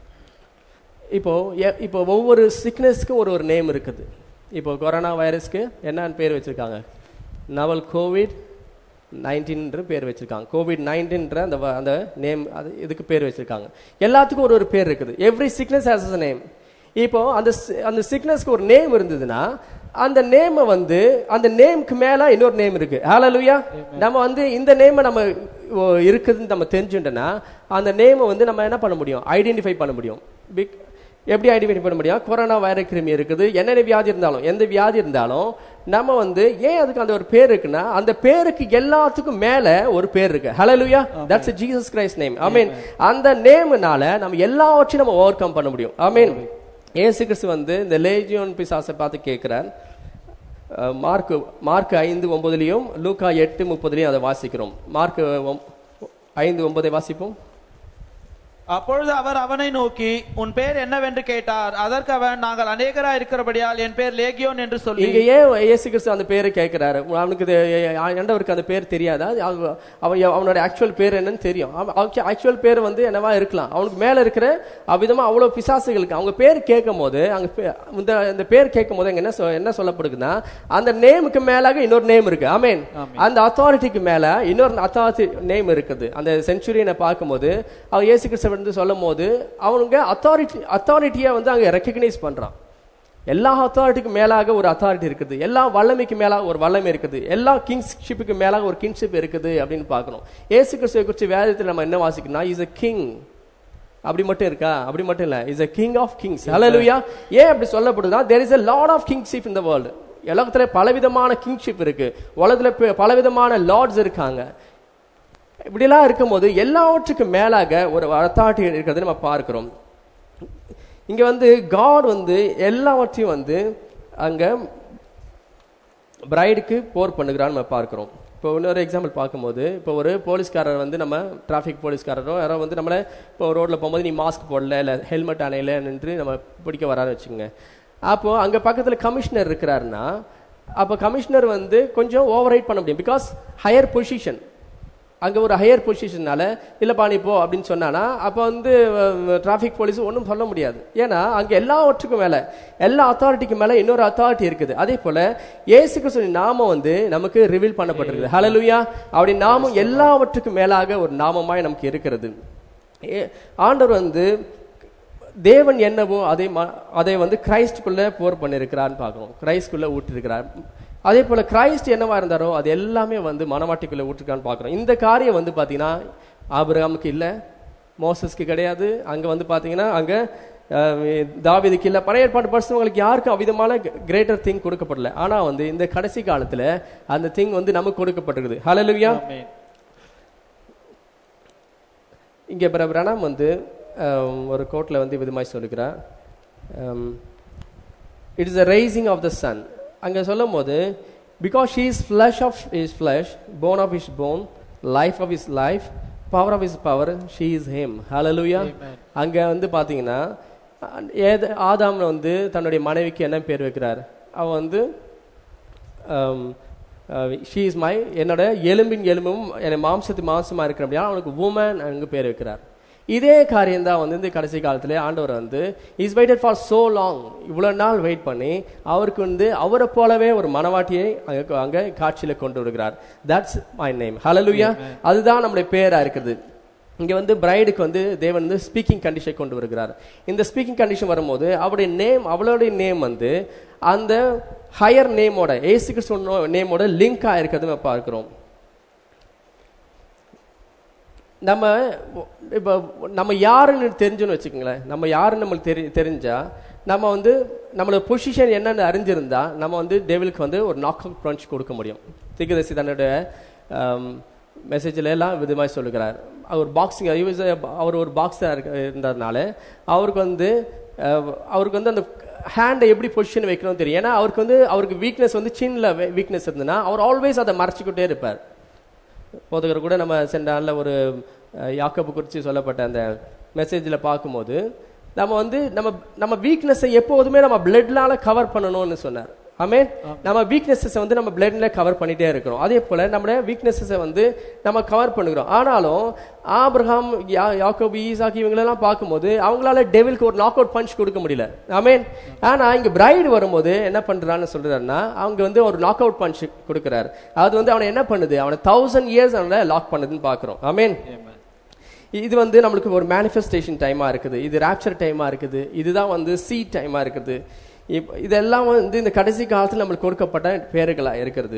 இப்போ எ- இப்போ ஒவ்வொரு சிக்னஸ்க்கும் ஒரு ஒரு நேம் இருக்குது இப்போ கொரோனா வைரஸ்க்கு என்னன்னு பேர் வச்சிருக்காங்க நவல் கோவிட் நைன்டீன்ற பேர் வச்சிருக்காங்க கோவிட் நைன்டீன்ற அந்த வ- அந்த நேம் அது இதுக்கு பேர் வச்சிருக்காங்க எல்லாத்துக்கும் ஒரு ஒரு பேர் இருக்குது every sickness has a name இப்போ அந்த சி- அந்த சிக்னஸ்க்கு ஒரு நேம் இருந்ததுன்னா அந்த நேமை வந்து அந்த நேம்க்கு மேல இன்னொரு நேம் இருக்கு ஹalleluya நம்ம வந்து இந்த நேமை நம்ம ஓ, இருக்குதுன்னு நம்ம தெரிஞ்சுட்டோம்னா அந்த நேமை வந்து நம்ம என்ன பண்ண முடியும் ஐடென்டிஃபை பண்ண முடியும் பிக் எப்படி ஐடென்டிஃபை பண்ண முடியும் கொரோனா வைரஸ் கிருமி இருக்குது என்னென்ன வியாதி இருந்தாலும் எந்த வியாதி இருந்தாலும் நம்ம வந்து ஏன் அதுக்கு அந்த ஒரு பேர் இருக்குன்னா அந்த பேருக்கு எல்லாத்துக்கும் மேல ஒரு பேர் இருக்கு ஹalleluya that's Jesus Christ name I mean அந்த நேம்னால நம்ம எல்லாவற்றையும் நம்ம ஓவர் கம் பண்ண முடியும் ஐ மீன் ஏசு கிறிஸ்து வந்து இந்த லேஜியோன் பிசாசை பார்த்து கேட்கிறார் அஹ், மார்க் மார்க் ஐந்து ஒன்பதுலயும் லூக்கா எட்டு முப்பதுலயும் அதை வாசிக்கிறோம் மார்க் ஒம்- ஐந்து ஒன்பதை வாசிப்போம் அப்பொழுது அவர் அவனை நோக்கி உன் பேர் என்னவென்று கேட்டார் அதற்கு அவன் நாங்கள் அநேகரா இருக்கிறபடியால் என் பேர் லேகியோன் என்று சொல்லி இங்க ஏன் இயேசு கிறிஸ்து அந்த பேரை கேட்கிறாரு அவனுக்கு இது, ஆண்டவருக்கு அந்த பேர் தெரியாதா அவ- அவன் அவனோட ஆக்சுவல் பேர் என்னன்னு தெரியும் ஆக்சுவல் பேர் வந்து என்னவா இருக்கலாம் அவனுக்கு மேல இருக்கிற அவ்விதமா அவ்வளவு பிசாசுகளுக்கு அவங்க பேர் கேட்கும் போது அங்க பே- இந்த இந்த பேர் கேட்கும் போது அங்க என்ன சொ- என்ன சொல்லப்படுதுன்னா அந்த நேமுக்கு மேலாக இன்னொரு நேம் இருக்கு ஆமேன் அந்த அத்தாரிட்டிக்கு மேல இன்னொரு அத்தாரிட்டி நேம் இருக்குது அந்த செஞ்சுரியனை பார்க்கும்போது அவன் இயேசு கிறிஸ்து வந்து சொல்லும் போது அவனுங்க அத்தாரிட்டி அத்தாரிட்டியை வந்து அங்க ரெக்கக்னைஸ் பண்றான் எல்லா அத்தாரிட்டிக்கும் மேலாக ஒரு அத்தாரிட்டி இருக்குது எல்லா வல்லமைக்கு மேலாக ஒரு வல்லமை இருக்குது எல்லா கிங்ஷிப்புக்கு மேலாக ஒரு கிங்ஷிப் இருக்குது அப்படின்னு பார்க்கணும் ஏசு கிறிஸ்துவை குறித்து வேதத்தில் நம்ம என்ன வாசிக்கணும்னா இஸ் a கிங் அப்படி மட்டும் இருக்கா அப்படி மட்டும் இல்ல is a king of kings ஹalleluya ஏன் அப்படி சொல்லப்படுதுன்னா there is a lot of kingship in the world உலகத்துல பலவிதமான கிங்ஷிப் இருக்கு உலகத்துல ப- பலவிதமான லார்ட்ஸ் இருக்காங்க இப்படிலாம் இருக்கும்போது எல்லாவற்றுக்கும் மேலாக ஒரு அத்தாரிட்டி இருக்கிறது நம்ம பார்க்கிறோம் இங்க வந்து காட் வந்து எல்லாவற்றையும் வந்து அங்க பிரைடுக்கு போர் பண்ணுகிறான்னு நம்ம பார்க்கிறோம் இப்போ இன்னொரு எக்ஸாம்பிள் பார்க்கும்போது இப்போ ஒரு போலீஸ்காரர் வந்து நம்ம டிராஃபிக் போலீஸ்காரரோ யாரோ வந்து நம்மளை இப்போ ரோட்ல போகும்போது நீ மாஸ்க் போடல இல்லை ஹெல்மெட் அணையில நின்று நம்ம பிடிக்க வரான்னு வச்சுக்கோங்க அப்போ அங்க பக்கத்துல கமிஷனர் இருக்கிறாருன்னா அப்போ கமிஷனர் வந்து கொஞ்சம் ஓவர் பண்ண முடியும் பிகாஸ் ஹையர் பொசிஷன் அங்க ஒரு ஹையர் பொசிஷனால இல்லப்பா நீ போ அப்படின்னு சொன்னானா அப்ப வந்து டிராஃபிக் போலீஸ் ஒன்றும் சொல்ல முடியாது ஏன்னா அங்க எல்லாவற்றுக்கும் மேல எல்லா அத்தாரிட்டிக்கு மேல இன்னொரு அத்தாரிட்டி இருக்குது அதே போல இயேசு கிறிஸ்துவின் நாமம் வந்து நமக்கு ரிவீல் பண்ணப்பட்டிருக்குது ஹalleluya அப்படி நாமம் எல்லாவற்றுக்கும் மேலாக ஒரு நாமமாய் நமக்கு இருக்கிறது ஏ- ஆண்டவர் வந்து தேவன் என்னவோ அதை ம- அதை வந்து கிரைஸ்டுக்குள்ள போர் பண்ணிருக்கிறான்னு பார்க்கிறோம் கிரைஸ்டுக்குள்ள ஊற்றிருக்கிறார் அதே போல கிரைஸ்ட் என்னவா இருந்தாரோ அது எல்லாமே வந்து மனவாட்டிக்குள்ள ஊற்றிருக்கான்னு பார்க்கிறோம் இந்த காரியம் வந்து பாத்தீங்கன்னா ஆபிரகாமுக்கு இல்ல மோசஸ்க்கு கிடையாது அங்க வந்து பாத்தீங்கன்னா அங்க அஹ், தாவீதுக்கு இல்ல பழைய ஏற்பாட்டு பரிசுங்களுக்கு யாருக்கும் அவிதமான கிரேட்டர் திங் கொடுக்கப்படல ஆனா வந்து இந்த கடைசி காலத்துல அந்த திங் வந்து நமக்கு கொடுக்கப்பட்டிருக்குது ஹalleluya ஆமென். இங்கே பிரணாம் வந்து அஹ், ஒரு கோட்டில் வந்து விதமாய் சொல்லுகிறார் it is the rising of the sun அங்கே சொல்லும் போது because she is flesh of is flesh bone of is bone life of is life power of is power she is him ஹalleluya Amen. அங்கே வந்து பார்த்தீங்கன்னா ஏது ஆதாம் வந்து தன்னுடைய மனைவிக்கு என்ன பேர் வைக்கிறார் அவன் வந்து ஷீ இஸ் மை என்னோட எலும்பின் எலும்பும் என் மாம்சத்து மாம்சமா இருக்கிற அப்படின்னா அவனுக்கு உமன் அங்கு பேர் வைக்கிறார் இதே காரியம் தான் வந்து இந்த கடைசி காலத்துல ஆண்டவர் வந்து is waited for so long இவ்வளவு நாள் வெயிட் பண்ணி அவருக்கு வந்து அவரை போலவே ஒரு மனவாட்டியை அங்க அங்க காட்சியில கொண்டு வருகிறார் தட்ஸ் மை நேம் ஹalleluya அதுதான் நம்முடைய பேரா இருக்குது இங்க வந்து பிரைடுக்கு வந்து தேவன் வந்து ஸ்பீக்கிங் கண்டிஷன் கொண்டு வருகிறார் இந்த ஸ்பீக்கிங் கண்டிஷன் வரும்போது அவருடைய நேம் அவளுடைய நேம் வந்து அந்த ஹையர் நேமோட ஏசு கிறிஸ்து நேமோட லிங்க் இருக்கிறது நம்ம பார்க்கிறோம் நம்ம இப்போ நம்ம யாருன்னு தெரிஞ்சுன்னு வச்சுக்கோங்களேன் நம்ம யாருன்னு நம்மளுக்கு தெரி தெரிஞ்சா நம்ம வந்து நம்மளோட பொசிஷன் என்னன்னு அறிஞ்சிருந்தா நம்ம வந்து டெவிலுக்கு வந்து ஒரு நாக் அவுட் பஞ்ச் கொடுக்க முடியும் திகதசி தன்னுடைய மெசேஜில் எல்லாம் விதமாக சொல்லுகிறார் அவர் பாக்ஸிங் அவர் ஒரு பாக்ஸர் இருந்ததுனால அவருக்கு வந்து அஹ், அவருக்கு வந்து அந்த ஹேண்டை எப்படி பொசிஷன் வைக்கணும்னு தெரியும் ஏன்னா அவருக்கு வந்து அவருக்கு வீக்னஸ் வந்து சின்ன வீக்னஸ் இருந்ததுன்னா அவர் ஆல்வேஸ் அதை மறைச்சிக்கிட்டே இருப்பார் போதகர் கூட நம்ம சென்ற நாளில் ஒரு அஹ், யாக்கோபு குறித்து சொல்லப்பட்ட அந்த மெசேஜில் பார்க்கும்போது நம்ம வந்து நம்ம நம்ம வீக்னஸை எப்போதுமே நம்ம பிளட்னால கவர் பண்ணணும்னு சொன்னார் ஆமென் நம்ம வீக்னஸஸை வந்து நம்ம பிளட்ல கவர் பண்ணிட்டே இருக்கிறோம் அதே போல நம்மளுடைய வீக்னஸஸை வந்து நம்ம கவர் பண்ணுகிறோம் ஆனாலும் ஆபிரகாம் யா யாக்கோபு ஈசாக்கி இவங்களெல்லாம் பார்க்கும்போது அவங்களால டெவிலுக்கு ஒரு நாக் அவுட் பஞ்ச் கொடுக்க முடியல ஆமென் ஆனா இங்க பிரைடு வரும்போது என்ன பண்றான்னு சொல்றாருன்னா அவங்க வந்து ஒரு நாக் அவுட் பஞ்ச் கொடுக்குறாரு அது வந்து அவனை என்ன பண்ணுது அவனை தௌசண்ட் இயர்ஸ் அவனை லாக் பண்ணுதுன்னு பார்க்குறோம் ஆமென் Amen. இது வந்து நம்மளுக்கு ஒரு மேனிஃபெஸ்டேஷன் டைமா இருக்குது இது ராப்சர் டைமா இருக்குது இதுதான் வந்து சி டைமா இருக்குது இப்ப இதெல்லாம் வந்து இந்த கடைசி காலத்தில் நம்மளுக்கு கொடுக்கப்பட்ட பேர்களா இருக்கிறது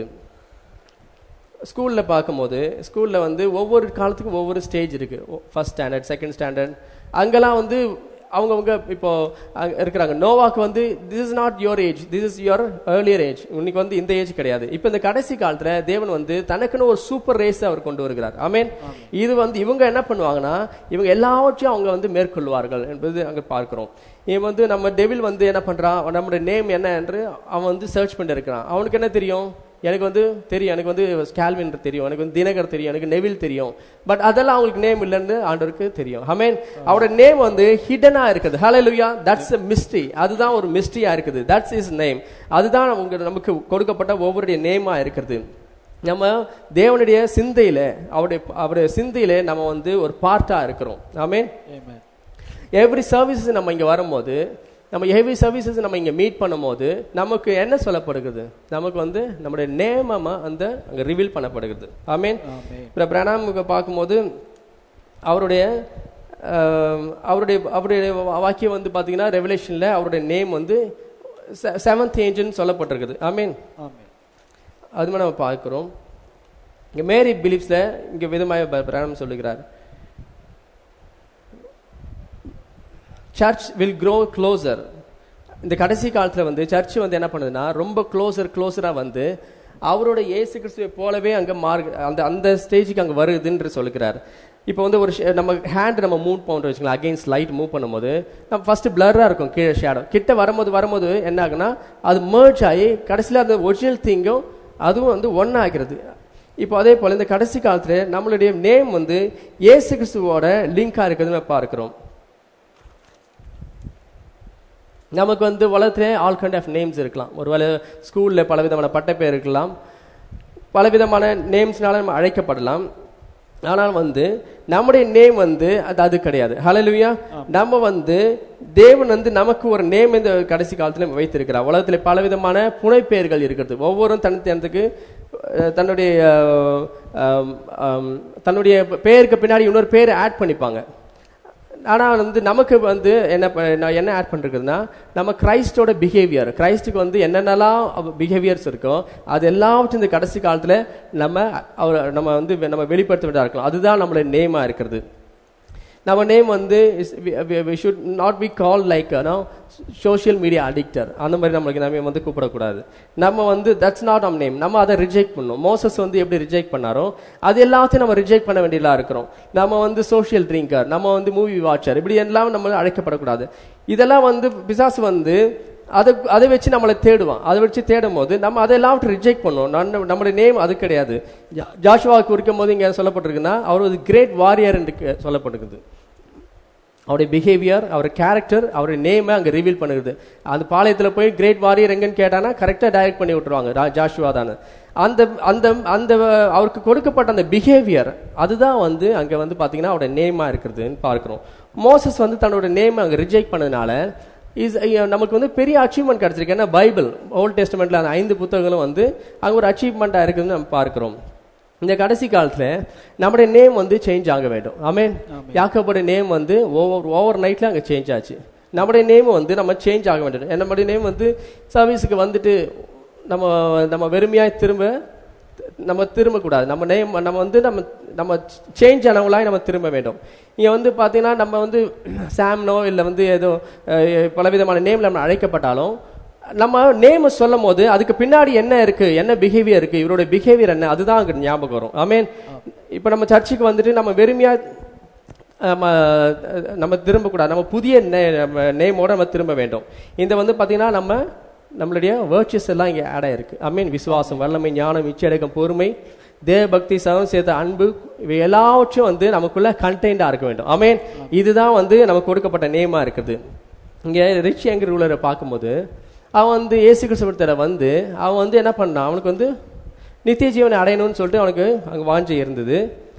ஸ்கூல்ல பார்க்கும்போது ஸ்கூல்ல வந்து ஒவ்வொரு காலத்துக்கும் ஒவ்வொரு ஸ்டேஜ் இருக்கு ஃபர்ஸ்ட் ஸ்டாண்டர்ட் செகண்ட் ஸ்டாண்டர்ட் அங்கெல்லாம் வந்து அவங்கவுங்க இப்போ அங்க இருக்கிறாங்க நோவாக்கு வந்து this is not your age this is your earlier age இன்னைக்கு வந்து இந்த ஏஜ் கிடையாது இப்போ இந்த கடைசி காலத்துல தேவன் வந்து தனக்குன்னு ஒரு சூப்பர் ரேஸ் அவர் கொண்டு வருகிறார் ஆமென் இது வந்து இவங்க என்ன பண்ணுவாங்கன்னா இவங்க எல்லாவற்றையும் அவங்க வந்து மேற்கொள்வார்கள் என்பது அங்க பார்க்கிறோம் இவன் வந்து நம்ம டெவில் வந்து என்ன பண்றான் நம்முடைய நேம் என்ன என்று அவன் வந்து சர்ச் பண்ணிட்டு இருக்கிறான் அவனுக்கு என்ன தெரியும் எனக்கு வந்து தெரியும் எனக்கு வந்து ஸ்கால்வின் தெரியும் எனக்கு வந்து தினகர் தெரியும் எனக்கு நெவில் தெரியும் பட் அதெல்லாம் அவங்களுக்கு நேம் இல்லைன்னு ஆண்டவருக்கு தெரியும் ஹமேன் அவரோட நேம் வந்து ஹிடனா இருக்குது ஹalleluya தட்ஸ் a mystery அதுதான் ஒரு மிஸ்ட்ரியா இருக்குது தட்ஸ் இஸ் நேம் அதுதான் உங்க நமக்கு கொடுக்கப்பட்ட ஒவ்வொருடைய நேமா இருக்கிறது நம்ம தேவனுடைய சிந்தையில அவருடைய அவருடைய சிந்தையில நம்ம வந்து ஒரு பார்ட்டா இருக்கிறோம் ஆமென் Amen. எவ்ரி சர்வீசஸ் நம்ம இங்க வரும்போது நம்ம எவ்ரி சர்வீசஸ் நம்ம இங்க மீட் பண்ணும்போது நமக்கு என்ன சொல்லப்படுகிறது நமக்கு வந்து நம்முடைய நேமமா அந்த அங்க ரிவீல் பண்ணப்படுகிறது ஆமீன் Amen. இப்போ பிரணாமுக்கு பார்க்கும்போது அவருடைய ஆஹ், அவருடைய அவருடைய வாக்கியம் வந்து பார்த்தீங்கன்னா ரெவலேஷன்ல அவருடைய நேம் வந்து செவன்த் ஏஞ்சல்னு சொல்லப்பட்டிருக்குது ஆமீன் Amen. அது மாதிரி நம்ம பார்க்கிறோம் இங்க மேரி பிலிப்ஸ்ல இங்க விதமாக பிராணம் சொல்லுகிறார் சர்ச் வில் grow க்ளோசர் இந்த கடைசி காலத்துல வந்து சர்ச் வந்து என்ன பண்ணுதுன்னா ரொம்ப க்ளோசர் க்ளோசரா வந்து அவரோட இயேசு கிறிஸ்துவை போலவே அங்க மாறு அந்த அந்த ஸ்டேஜுக்கு அங்க வருதுன்னு சொல்லுகிறார் இப்போ வந்து ஒரு ஷ- நம்ம ஹேண்ட் நம்ம மூவ் பண்ணுறோம் வச்சுக்கலாம் அகைன்ஸ்ட் லைட் மூவ் பண்ணும்போது நம்ம ஃபர்ஸ்ட் பிளர்ராக இருக்கும் கீழே ஷேடோ கிட்ட வரும்போது வரும்போது என்ன ஆகுனா அது merge ஆகி கடைசியில் அந்த ஒரிஜினல் திங்கும் அதுவும் வந்து ஒன்றா ஆகிறது இப்போ அதே போல் இந்த கடைசி காலத்தில் நம்மளுடைய நேம் வந்து இயேசு கிறிஸ்துவோட லிங்காக இருக்குதுன்னு நம்ம பார்க்கிறோம் நமக்கு வந்து உலகத்திலே ஆல் கைண்ட் ஆஃப் நேம்ஸ் இருக்கலாம் ஒருவேளை ஸ்கூலில் பலவிதமான பட்டப்பேர் இருக்கலாம் பலவிதமான நேம்ஸ்னால நம்ம அழைக்கப்படலாம் ஆனால் வந்து நம்முடைய நேம் வந்து அது அது கிடையாது ஹalleluya நம்ம வந்து தேவன் வந்து நமக்கு ஒரு நேம் இந்த கடைசி காலத்துல வைத்திருக்கிறார் உலகத்துல பலவிதமான புனைப்பெயர்கள் இருக்கிறது ஒவ்வொரு தனித்தனத்துக்கு அஹ், தன்னுடைய அஹ், அஹ், அஹ், தன்னுடைய பெயருக்கு பின்னாடி இன்னொரு பேர் ஆட் பண்ணிப்பாங்க ஆனா வந்து நமக்கு வந்து என்ன ப- நான் என்ன ஆட் பண்ணிருக்குதுன்னா நம்ம கிரைஸ்டோட பிஹேவியர் கிரைஸ்டுக்கு வந்து என்னென்னலாம் பிஹேவியர்ஸ் இருக்கோ அது எல்லாவற்றும் இந்த கடைசி காலத்துல நம்ம அவர் நம்ம வந்து வெ- நம்ம வெளிப்படுத்த வேண்டியதா இருக்கலாம் அதுதான் நம்மளுடைய நேமா இருக்கிறது நம்ம நேம் வந்து we should not be call like social media addicter அந்த மாதிரி நம்மளுக்கு நம்ம வந்து கூப்பிடக்கூடாது நம்ம வந்து தட்ஸ் நாட் அம் நேம் நம்ம அதை ரிஜெக்ட் பண்ணணும் மோசஸ் வந்து எப்படி ரிஜெக்ட் பண்ணாரோ அது எல்லாத்தையும் நம்ம ரிஜெக்ட் பண்ண வேண்டியதா இருக்கிறோம் நம்ம வந்து சோஷியல் ட்ரிங்கர் நம்ம வந்து மூவி வாட்சர் இப்படி எல்லாம் நம்ம அழைக்கப்படக்கூடாது இதெல்லாம் வந்து பிசாசு வந்து அதை அதை வச்சு நம்மளை தேடுவான் அதை வச்சு தேடும் போது நம்ம அதெல்லாம் ரிஜெக்ட் பண்ணுவோம் நம்ம நம்மளுடைய நேம் அது கிடையாது ஜா- ஜாஷுவாவுக்கு குறிக்கும் போது இங்க சொல்லப்பட்டிருக்குன்னா அவர் ஒரு கிரேட் வாரியர் என்று கே- சொல்லப்பட்டிருக்குது அவருடைய பிஹேவியர் அவர் கேரக்டர் அவருடைய நேமை அங்கே ரிவீல் பண்ணுறது அந்த பாளையத்தில் போய் கிரேட் வாரியர் எங்கன்னு கேட்டானா கரெக்டாக டைரக்ட் பண்ணி விட்டுருவாங்க ரா- ஜாஷுவா தானே அந்த அந்த அந்த அவருக்கு கொடுக்கப்பட்ட அந்த பிஹேவியர் அதுதான் வந்து அங்கே வந்து பார்த்தீங்கன்னா அவருடைய நேமாக இருக்கிறதுன்னு பார்க்குறோம் மோசஸ் வந்து தன்னோட நேமை அங்கே ரிஜெக்ட் பண்ணதுனால இஸ் நமக்கு வந்து பெரிய அச்சீவ்மெண்ட் கிடைச்சிருக்கு ஏன்னா பைபிள் ஓல்ட் டெஸ்டமெண்ட்ல அந்த ஐந்து புத்தகங்களும் வந்து அங்கே ஒரு அச்சீவ்மெண்ட்டாக இருக்குதுன்னு நம்ம பார்க்கிறோம் இந்த கடைசி காலத்துல நம்முடைய நேம் வந்து சேஞ்ச் ஆக வேண்டும் ஆமென் யாக்கோபோட நேம் வந்து ஓவர் ஓவர் நைட்ல அங்க சேஞ்ச் ஆச்சு நம்முடைய நேம் வந்து நம்ம சேஞ்ச் ஆக வேண்டும் நம்முடைய நேம் வந்து சர்வீஸுக்கு வந்துட்டு நம்ம நம்ம வெறுமையாய் திரும்ப நம்ம திரும்பக்கூடாது நம்ம நேம் நம்ம வந்து நம்ம நம்ம சேஞ்ச் ஆனவங்களாய் நம்ம திரும்ப வேண்டும் இங்க வந்து பாத்தீங்கன்னா நம்ம வந்து சாம்னோ இல்லை வந்து ஏதோ அஹ், பலவிதமான நேம்ல நம்ம அழைக்கப்பட்டாலும் நம்ம நேம் சொல்லும் போது அதுக்கு பின்னாடி என்ன இருக்கு என்ன பிஹேவியர் இருக்கு இவரோட பிஹேவியர் என்ன அதுதான் அங்க ஞாபகம் வரும் ஆமீன் இப்போ நம்ம சர்ச்சுக்கு வந்துட்டு நம்ம வெறுமையா நம்ம நம்ம திரும்பக்கூடாது நம்ம புதிய நேமோட நம்ம திரும்ப வேண்டும் இந்த வந்து பாத்தீங்கன்னா நம்ம நம்மளுடைய வேர்ச்சஸ் எல்லாம் இங்க ஆட் ஆயிருக்கு ஐ மீன் விசுவாசம் வல்லமை ஞானம் இச்சடக்கம் பொறுமை தேவ பக்தி சதம் சேர்த்த அன்பு இவை எல்லாவற்றும் வந்து நமக்குள்ள கண்டெய்ண்டா இருக்க வேண்டும் ஐ மீன் இதுதான் வந்து நமக்கு கொடுக்கப்பட்ட நேமா இருக்குது இங்க ரிச் எங்க ரூலரை பார்க்கும்போது அவன் வந்து இயேசு கிறிஸ்துவத்தில் வந்து அவன் வந்து என்ன பண்ணான் அவனுக்கு வந்து நித்திய ஜீவனை அடையணும்னு சொல்லிட்டு அவனுக்கு அங்க வாஞ்சை இருந்தது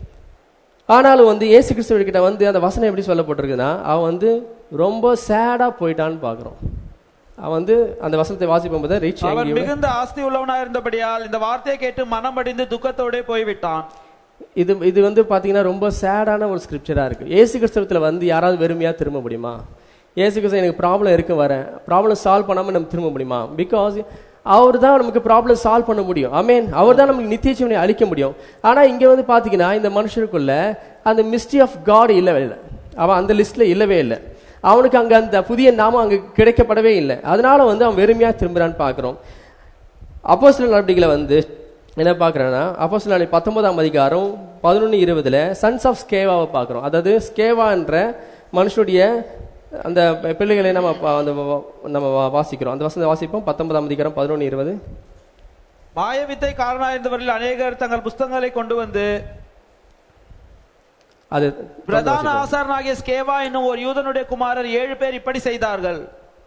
ஆனாலும் வந்து இயேசு கிறிஸ்துவ வந்து அந்த வசனம் எப்படி சொல்லப்பட்டிருக்குன்னா அவன் வந்து ரொம்ப சேடா போயிட்டான்னு பார்க்குறோம் அவன் வந்து அந்த வசனத்தை வாசிக்கும் போது ரிச் அவன் மிகுந்த ஆஸ்தி உள்ளவனா இருந்தபடியால் இந்த வார்த்தையை கேட்டு மனம் அடிந்து துக்கத்தோடே போய்விட்டான் இது இது வந்து பாத்தீங்கன்னா ரொம்ப சேடான ஒரு ஸ்கிரிப்சரா இருக்கு ஏசு கிறிஸ்தவத்துல வந்து யாராவது வெறுமையா திரும்ப முடியுமா ஏசு கிறிஸ்து எனக்கு ப்ராப்ளம் இருக்கு வரேன் ப்ராப்ளம் சால்வ் பண்ணாம நம்ம திரும்ப முடியுமா பிகாஸ் அவர் தான் நமக்கு ப்ராப்ளம் சால்வ் பண்ண முடியும் அமேன் அவர் தான் நமக்கு நித்திய ஜீவனை அளிக்க முடியும் ஆனா இங்க வந்து பாத்தீங்கன்னா இந்த மனுஷருக்குள்ள அந்த மிஸ்ட்ரி ஆஃப் காட் இல்லவே இல்லை அவன் அந்த லிஸ்ட்ல இல்லவே இல்லை அவனுக்கு அங்க அந்த புதிய நாமம் அங்க கிடைக்கப்படவே இல்லை அதனால வந்து அவன் வெறுமையா திரும்புறான்னு பார்க்கிறோம் அப்போஸ்தலர் நடவடிக்கைகளை வந்து என்ன பார்க்குறேன்னா அப்போஸ்தலர் நடவடிக்கை பத்தொன்பதாம் அதிகாரம் பதினொன்று இருபதுல சன்ஸ் ஆஃப் ஸ்கேவாவை பார்க்குறோம் அதாவது ஸ்கேவா என்ற மனுஷனுடைய அந்த பிள்ளைகளை நம்ம பா- அந்த வா- நம்ம வா- வாசிக்கிறோம் அந்த வசந்த வாசிப்போம் பத்தொன்பதாம் அதிகாரம் பதினொன்று இருபது மாயவித்தை காரணாயிருந்தவரில் அநேகர் தங்கள் புஸ்தகங்களை கொண்டு வந்து அது பிரதான ஆசாரனாகிய ஸ்கேவா என்னும் ஒரு யூதனுடைய குமாரர் ஏழு பேர் இப்படி செய்தார்கள்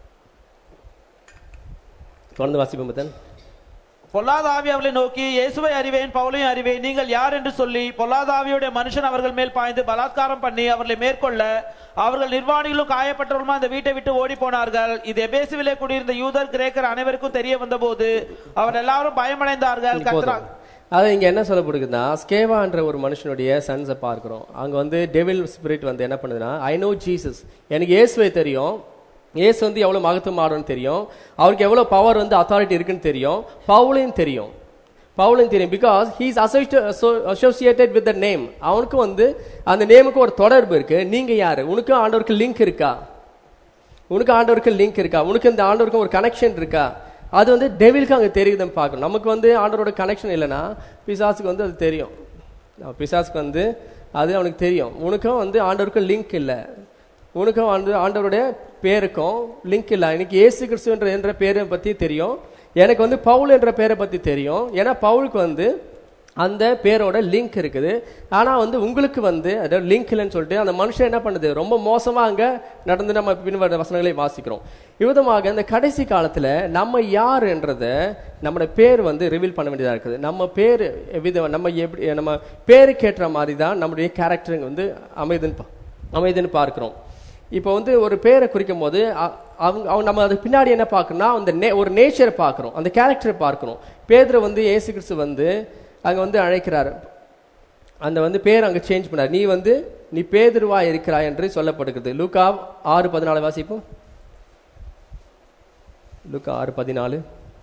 தொடர்ந்து வாசிப்போம் பத்தன் பொல்லாத ஆவி அவளை நோக்கி இயேசுவை அறிவேன் பவுலையும் அறிவேன் நீங்கள் யார் என்று சொல்லி பொல்லாத ஆவியுடைய மனுஷன் அவர்கள் மேல் பாய்ந்து பலாத்காரம் பண்ணி அவர்களை மேற்கொள்ள அவர்கள் நிர்வாணிகளும் காயப்பட்டவர்களுமா அந்த வீட்டை விட்டு ஓடி போனார்கள் இது எபேசுவிலே குடியிருந்த யூதர் கிரேக்கர் அனைவருக்கும் தெரிய வந்தபோது அவர் எல்லாரும் பயமடைந்தார்கள் கத்ரா போதும் அது இங்க என்ன சொல்லப்படுதுன்னா ஸ்கேவான்ற ஒரு மனுஷனுடைய சன்ஸை பார்க்கிறோம் அங்க வந்து டெவில் ஸ்பிரிட் வந்து என்ன பண்ணுதுன்னா ஐ நோ ஜீசஸ் எனக்கு இயேசுவை தெரியும் இயேசு வந்து எவ்வளவு மகத்துவமானன்னு தெரியும் அவருக்கு எவ்வளவு பவர் வந்து அத்தாரிட்டி இருக்குன்னு தெரியும் பவுலையும் தெரியும் பவுலையும் தெரியும் because he's associated with the name அவனுக்கு வந்து அந்த நேமுக்கு ஒரு தொடர்பு இருக்கு நீங்க யாரு உனக்கும் ஆண்டவருக்கு லிங்க் இருக்கா உனக்கு ஆண்டவருக்கு லிங்க் இருக்கா உனக்கு இந்த ஆண்டவருக்கு ஒரு கனெக்ஷன் இருக்கா அது வந்து டெவிலுக்கு அங்கே தெரியுதுன்னு பார்க்கணும் நமக்கு வந்து ஆண்டவரோட கனெக்ஷன் இல்லைன்னா பிசாசுக்கு வந்து அது தெரியும் அஹ் பிசாசுக்கு வந்து அது அவனுக்கு தெரியும் உனக்கும் வந்து ஆண்டவருக்கும் லிங்க் இல்லை உனக்கும் வந்து ஆண்டவருடைய பேருக்கும் லிங்க் இல்லை எனக்கு இயேசு கிறிஸ்துன்ற என்ற பேரை பற்றி தெரியும் எனக்கு வந்து பவுல் என்ற பேரை பற்றி தெரியும் ஏன்னா பவுலுக்கு வந்து அந்த பேரோட லிங்க் இருக்குது ஆனால் வந்து உங்களுக்கு வந்து அதாவது லிங்க் இல்லைன்னு சொல்லிட்டு அந்த மனுஷன் என்ன பண்ணுது ரொம்ப மோசமாக அங்கே நடந்து நம்ம பின்வர வசனங்களை வாசிக்கிறோம் இவ்விதமாக இந்த கடைசி காலத்தில் நம்ம யாருன்றத நம்மளோட பேர் வந்து ரிவீல் பண்ண வேண்டியதாக இருக்குது நம்ம பேர் எவ்வித நம்ம எப்படி நம்ம பேருக்கு ஏற்ற மாதிரி தான் நம்முடைய கேரக்டர் வந்து அமைதுன்னு பா- அமைதுன்னு பார்க்கிறோம் இப்போ வந்து ஒரு பேரை குறிக்கும் போது அ- அவங்க அவங்க நம்ம அதுக்கு பின்னாடி என்ன பார்க்கணும்னா அந்த நே ஒரு நேச்சரை பார்க்குறோம் அந்த கேரக்டரை பார்க்குறோம் பேதுரு வந்து இயேசு கிறிஸ்து வந்து அங்கே வந்து அழைக்கிறாரு அந்த வந்து பேர் அங்கே சேஞ்ச் பண்ணார் நீ வந்து நீ பேதுருவா இருக்கிறாய் என்று சொல்லப்படுகிறது லூக்கா ஆறு பதினாலு வாசிப்போம் லூக்கா ஆறு பதினாலு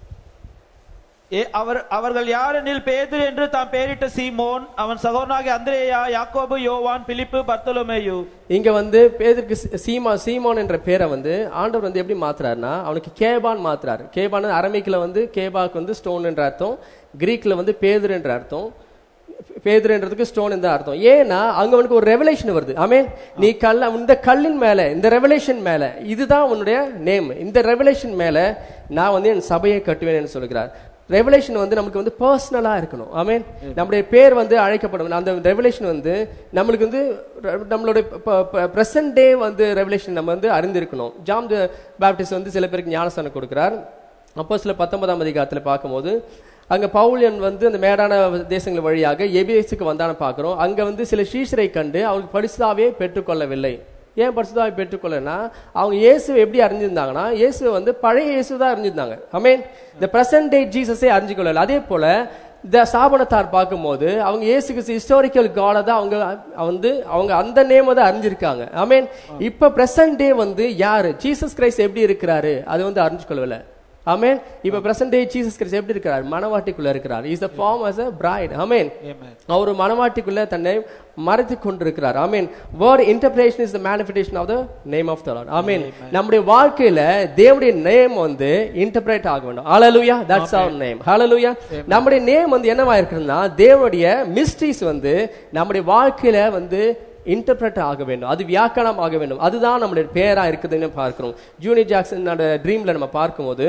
ஏ- அவர் அவர்கள் யாரெனில் பேதுரு என்று தாம் பெயரிட்ட சீமோன் அவன் சகோதரனாகிய அந்திரேயா யாக்கோபு யோவான் பிலிப்பு பர்த்தலோமேயு இங்க வந்து பேதருக்கு சி- சீமா சீமான் என்ற பேரை வந்து ஆண்டவர் வந்து எப்படி மாத்துறாருன்னா அவனுக்கு கேபான் மாத்துறாரு கேபான் அரமிக்கில் வந்து கேபாக்கு வந்து ஸ்டோன் என்ற அர்த்தம் கிரீக்ல வந்து பேதுரு என்ற அர்த்தம் பேதுருன்றதுக்கு ஸ்டோன் என்ற அர்த்தம் ஏன்னா அங்க அவனுக்கு ஒரு ரெவலேஷன் வருது ஆமென் நீ கல்ல இந்த கல்லின் மேல இந்த ரெவலேஷன் மேல இதுதான் உன்னுடைய நேம் இந்த ரெவலேஷன் மேல நான் வந்து என் சபையை கட்டுவேன் சொல்லுகிறார் ரெவலேஷன் வந்து நமக்கு வந்து பர்சனலா இருக்கணும் ஆமென் நம்முடைய பேர் வந்து அழைக்கப்படும் அந்த ரெவலேஷன் வந்து நம்மளுக்கு வந்து ர- நம்மளுடைய பிரசன்ட் டே வந்து ரெவலேஷன் நம்ம வந்து அறிந்திருக்கணும் ஜாம் பேப்டிஸ்ட் வந்து சில பேருக்கு ஞானஸ்தானம் கொடுக்கிறார் அப்போ சில பத்தொன்பதாம் அதிகாரத்தில் பார்க்கும்போது அங்க பவுலியன் வந்து அந்த மேடான தேசங்கள் வழியாக எபிஎஸ்க்கு வந்தான பார்க்கிறோம் அங்க வந்து சில சீஷரை கண்டு அவருக்கு பரிசுதாவே பெற்றுக்கொள்ளவில்லை ஏன் பரிசுதாவை பெற்றுக்கொள்ளனா அவங்க இயேசுவை எப்படி அறிஞ்சிருந்தாங்கன்னா இயேசு வந்து பழைய இயேசு தான் அறிஞ்சிருந்தாங்க ஐ மீன் இந்த பிரசன்ட் டே ஜீசஸே அறிஞ்சு கொள்ளல அதே போல இந்த சாபனத்தார் பார்க்கும்போது அவங்க இயேசுக்கு ஹிஸ்டாரிக்கல் காடை தான் அவங்க வந்து அவங்க அந்த நேமை தான் அறிஞ்சிருக்காங்க ஐ மீன் இப்ப பிரசன்ட் டே வந்து யாரு ஜீசஸ் கிரைஸ்ட் எப்படி இருக்கிறாரு அது வந்து அறிஞ்சு கொள்ளவில்லை ஆமென் இப்ப பிரசன்ட் டே ஜீசஸ் கிறிஸ்ட் எப்படி இருக்கிறார் மனவாட்டிக்குள்ள இருக்கிறார் is a form as a bride ஆமென் அவர் மனவாட்டிக்குள்ள தன்னை மறைத்து கொண்டிருக்கிறார் ஆமென் word interpretation is the manifestation of the name of the Lord ஆமென் நம்முடைய வாழ்க்கையில தேவனுடைய நேம் வந்து இன்டர்பிரேட் ஆக வேண்டும் ஹalleluya தட்ஸ் our நேம் ஹalleluya நம்முடைய நேம் வந்து என்னவா இருக்குன்னா தேவனுடைய மிஸ்ட்ரீஸ் வந்து நம்முடைய வாழ்க்கையில வந்து இன்டர்பிரட் ஆக வேண்டும் அது வியாக்கணம் ஆக வேண்டும் அதுதான் நம்மளுடைய பேரா இருக்குதுன்னு பார்க்கிறோம் ஜூனி ஜாக்சனோட ட்ரீம்ல நம்ம பார்க்கும்போது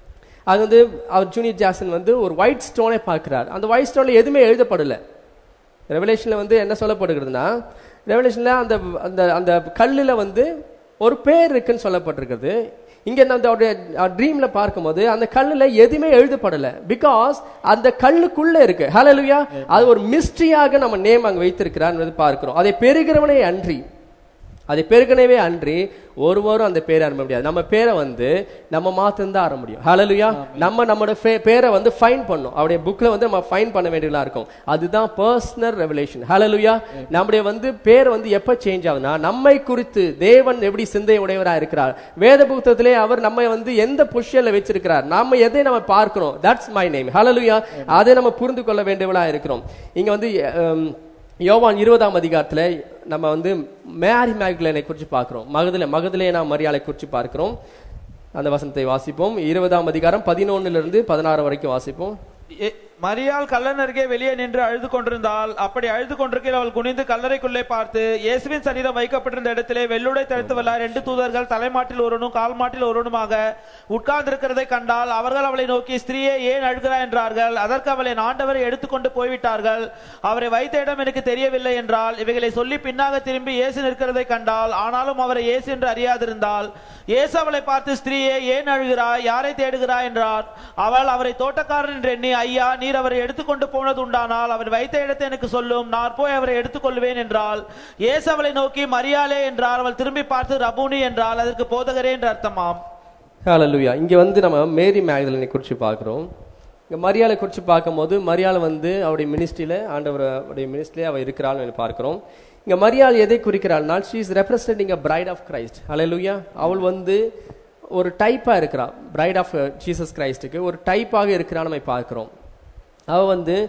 அது வந்து அவர் ஜூனியர் ஜாக்சன் வந்து ஒரு ஒயிட் ஸ்டோனை பார்க்கிறார் அந்த ஒயிட் ஸ்டோன்ல எதுவுமே எழுதப்படல ரெவலேஷன்ல வந்து என்ன சொல்லப்படுகிறதுனா ரெவலேஷன்ல அந்த அந்த அந்த கல்லுல வந்து ஒரு பேர் இருக்குன்னு சொல்லப்பட்டிருக்கிறது இங்க அந்த அவருடைய ட்ரீம்ல பார்க்கும்போது அந்த கல்லுல எதுவுமே எழுதப்படல பிகாஸ் அந்த கல்லுக்குள்ள இருக்கு ஹalleluya அது ஒரு மிஸ்ட்ரியாக நம்ம நேம் அங்க வைத்திருக்கிறார் பார்க்கிறோம் அதை பெறுகிறவனே அன்றி அதை பெருகனவே அன்றி ஒருவரும் அந்த பேரை அறிய முடியாது நம்ம பேரை வந்து நம்ம மாத்திரம் தான் அறிய முடியும் ஹalleluya நம்ம நம்மளோட பே- பேரை வந்து ஃபைன் பண்ணும் அவருடைய புக்ல வந்து நம்ம ஃபைன் பண்ண வேண்டியதா இருக்கும் அதுதான் பர்சனல் ரெவலேஷன் ஹalleluya நம்முடைய வந்து பேர் வந்து எப்ப சேஞ்ச் ஆகுதுன்னா நம்மை குறித்து தேவன் எப்படி சிந்தை உடையவரா இருக்கிறார் வேத புத்தகத்திலே அவர் நம்ம வந்து எந்த பொசிஷன்ல வச்சிருக்கிறார் நாம எதை நம்ம பார்க்கிறோம் தட்ஸ் மை நேம் ஹalleluya அதை நம்ம புரிந்து கொள்ள வேண்டியவளா இருக்கிறோம் இங்க வந்து அம், யோவான் இருபதாம் அதிகாரத்துல நம்ம வந்து மேரி மேக்லனை குறித்து பார்க்கிறோம் மகதில மகதிலே நாம் மரியாதை குறித்து பார்க்கிறோம் அந்த வசனத்தை வாசிப்போம் இருபதாம் அதிகாரம் பதினொன்னுல இருந்து பதினாறு வரைக்கும் வாசிப்போம் எ- மரியாள் கல்லன் அருகே வெளியே நின்று அழுது கொண்டிருந்தாள் அப்படி அழுது கொண்டிருக்கையில் அவள் குனிந்து கல்லறைக்குள்ளே பார்த்து இயேசுவின் சரீரம் வைக்கப்பட்டிருந்த இடத்திலே வெள்ளுடை தடுத்துவல்ல ரெண்டு தூதர்கள் தலைமாட்டில் ஒருவனும் கால்மாட்டில் ஒருவனுமாக உட்கார்ந்திருக்கிறதை கண்டால் அவர்கள் அவளை நோக்கி ஸ்திரீயே ஏன் அழுகிறாய் என்றார்கள் அதற்கு அவளை ஆண்டவரை எடுத்துக்கொண்டு போய்விட்டார்கள் அவரை வைத்த இடம் எனக்கு தெரியவில்லை என்றால் இவைகளை சொல்லி பின்னாக திரும்பி இயேசு நிற்கிறதை கண்டால் ஆனாலும் அவரை இயேசு என்று அறியாதிருந்தால் இயேசு அவளை பார்த்து ஸ்திரீயே ஏன் அழுகிறாய் யாரை தேடுகிறாய் என்றார் அவள் அவரை தோட்டக்காரன் என்று எண்ணி ஐயா நீர் அவரை எடுத்துக்கொண்டு போனது உண்டானால் அவர் வைத்த இடத்தை எனக்கு சொல்லும் நான் போய் அவரை எடுத்துக்கொள்வேன் என்றால் இயேசு அவளை நோக்கி மரியாளே என்றார் அவள் திரும்பி பார்த்து ரபூனி என்றால் அதற்கு போதகரே என்று அர்த்தமாம் ஹalleluya இங்க வந்து நம்ம மேரி மேக்தலனை குறித்து பார்க்கிறோம் இங்க மரியாதை குறித்து பார்க்கும்போது மரியாதை வந்து அவருடைய மினிஸ்ட்ரியில ஆண்டவர் அவருடைய மினிஸ்ட்ரியில அவ இருக்கிறாள்னு பார்க்கிறோம் இங்க மரியாள் எதை குறிக்கிறாள்னால் she is representing a bride of Christ ஹalleluya அவள் வந்து ஒரு டைப்பா இருக்கிறா பிரைட் ஆஃப் ஜீசஸ் கிரைஸ்டுக்கு ஒரு டைப்பாக இருக்கிறான்னு நம்ம பார்க்கிறோம் அவ வந்து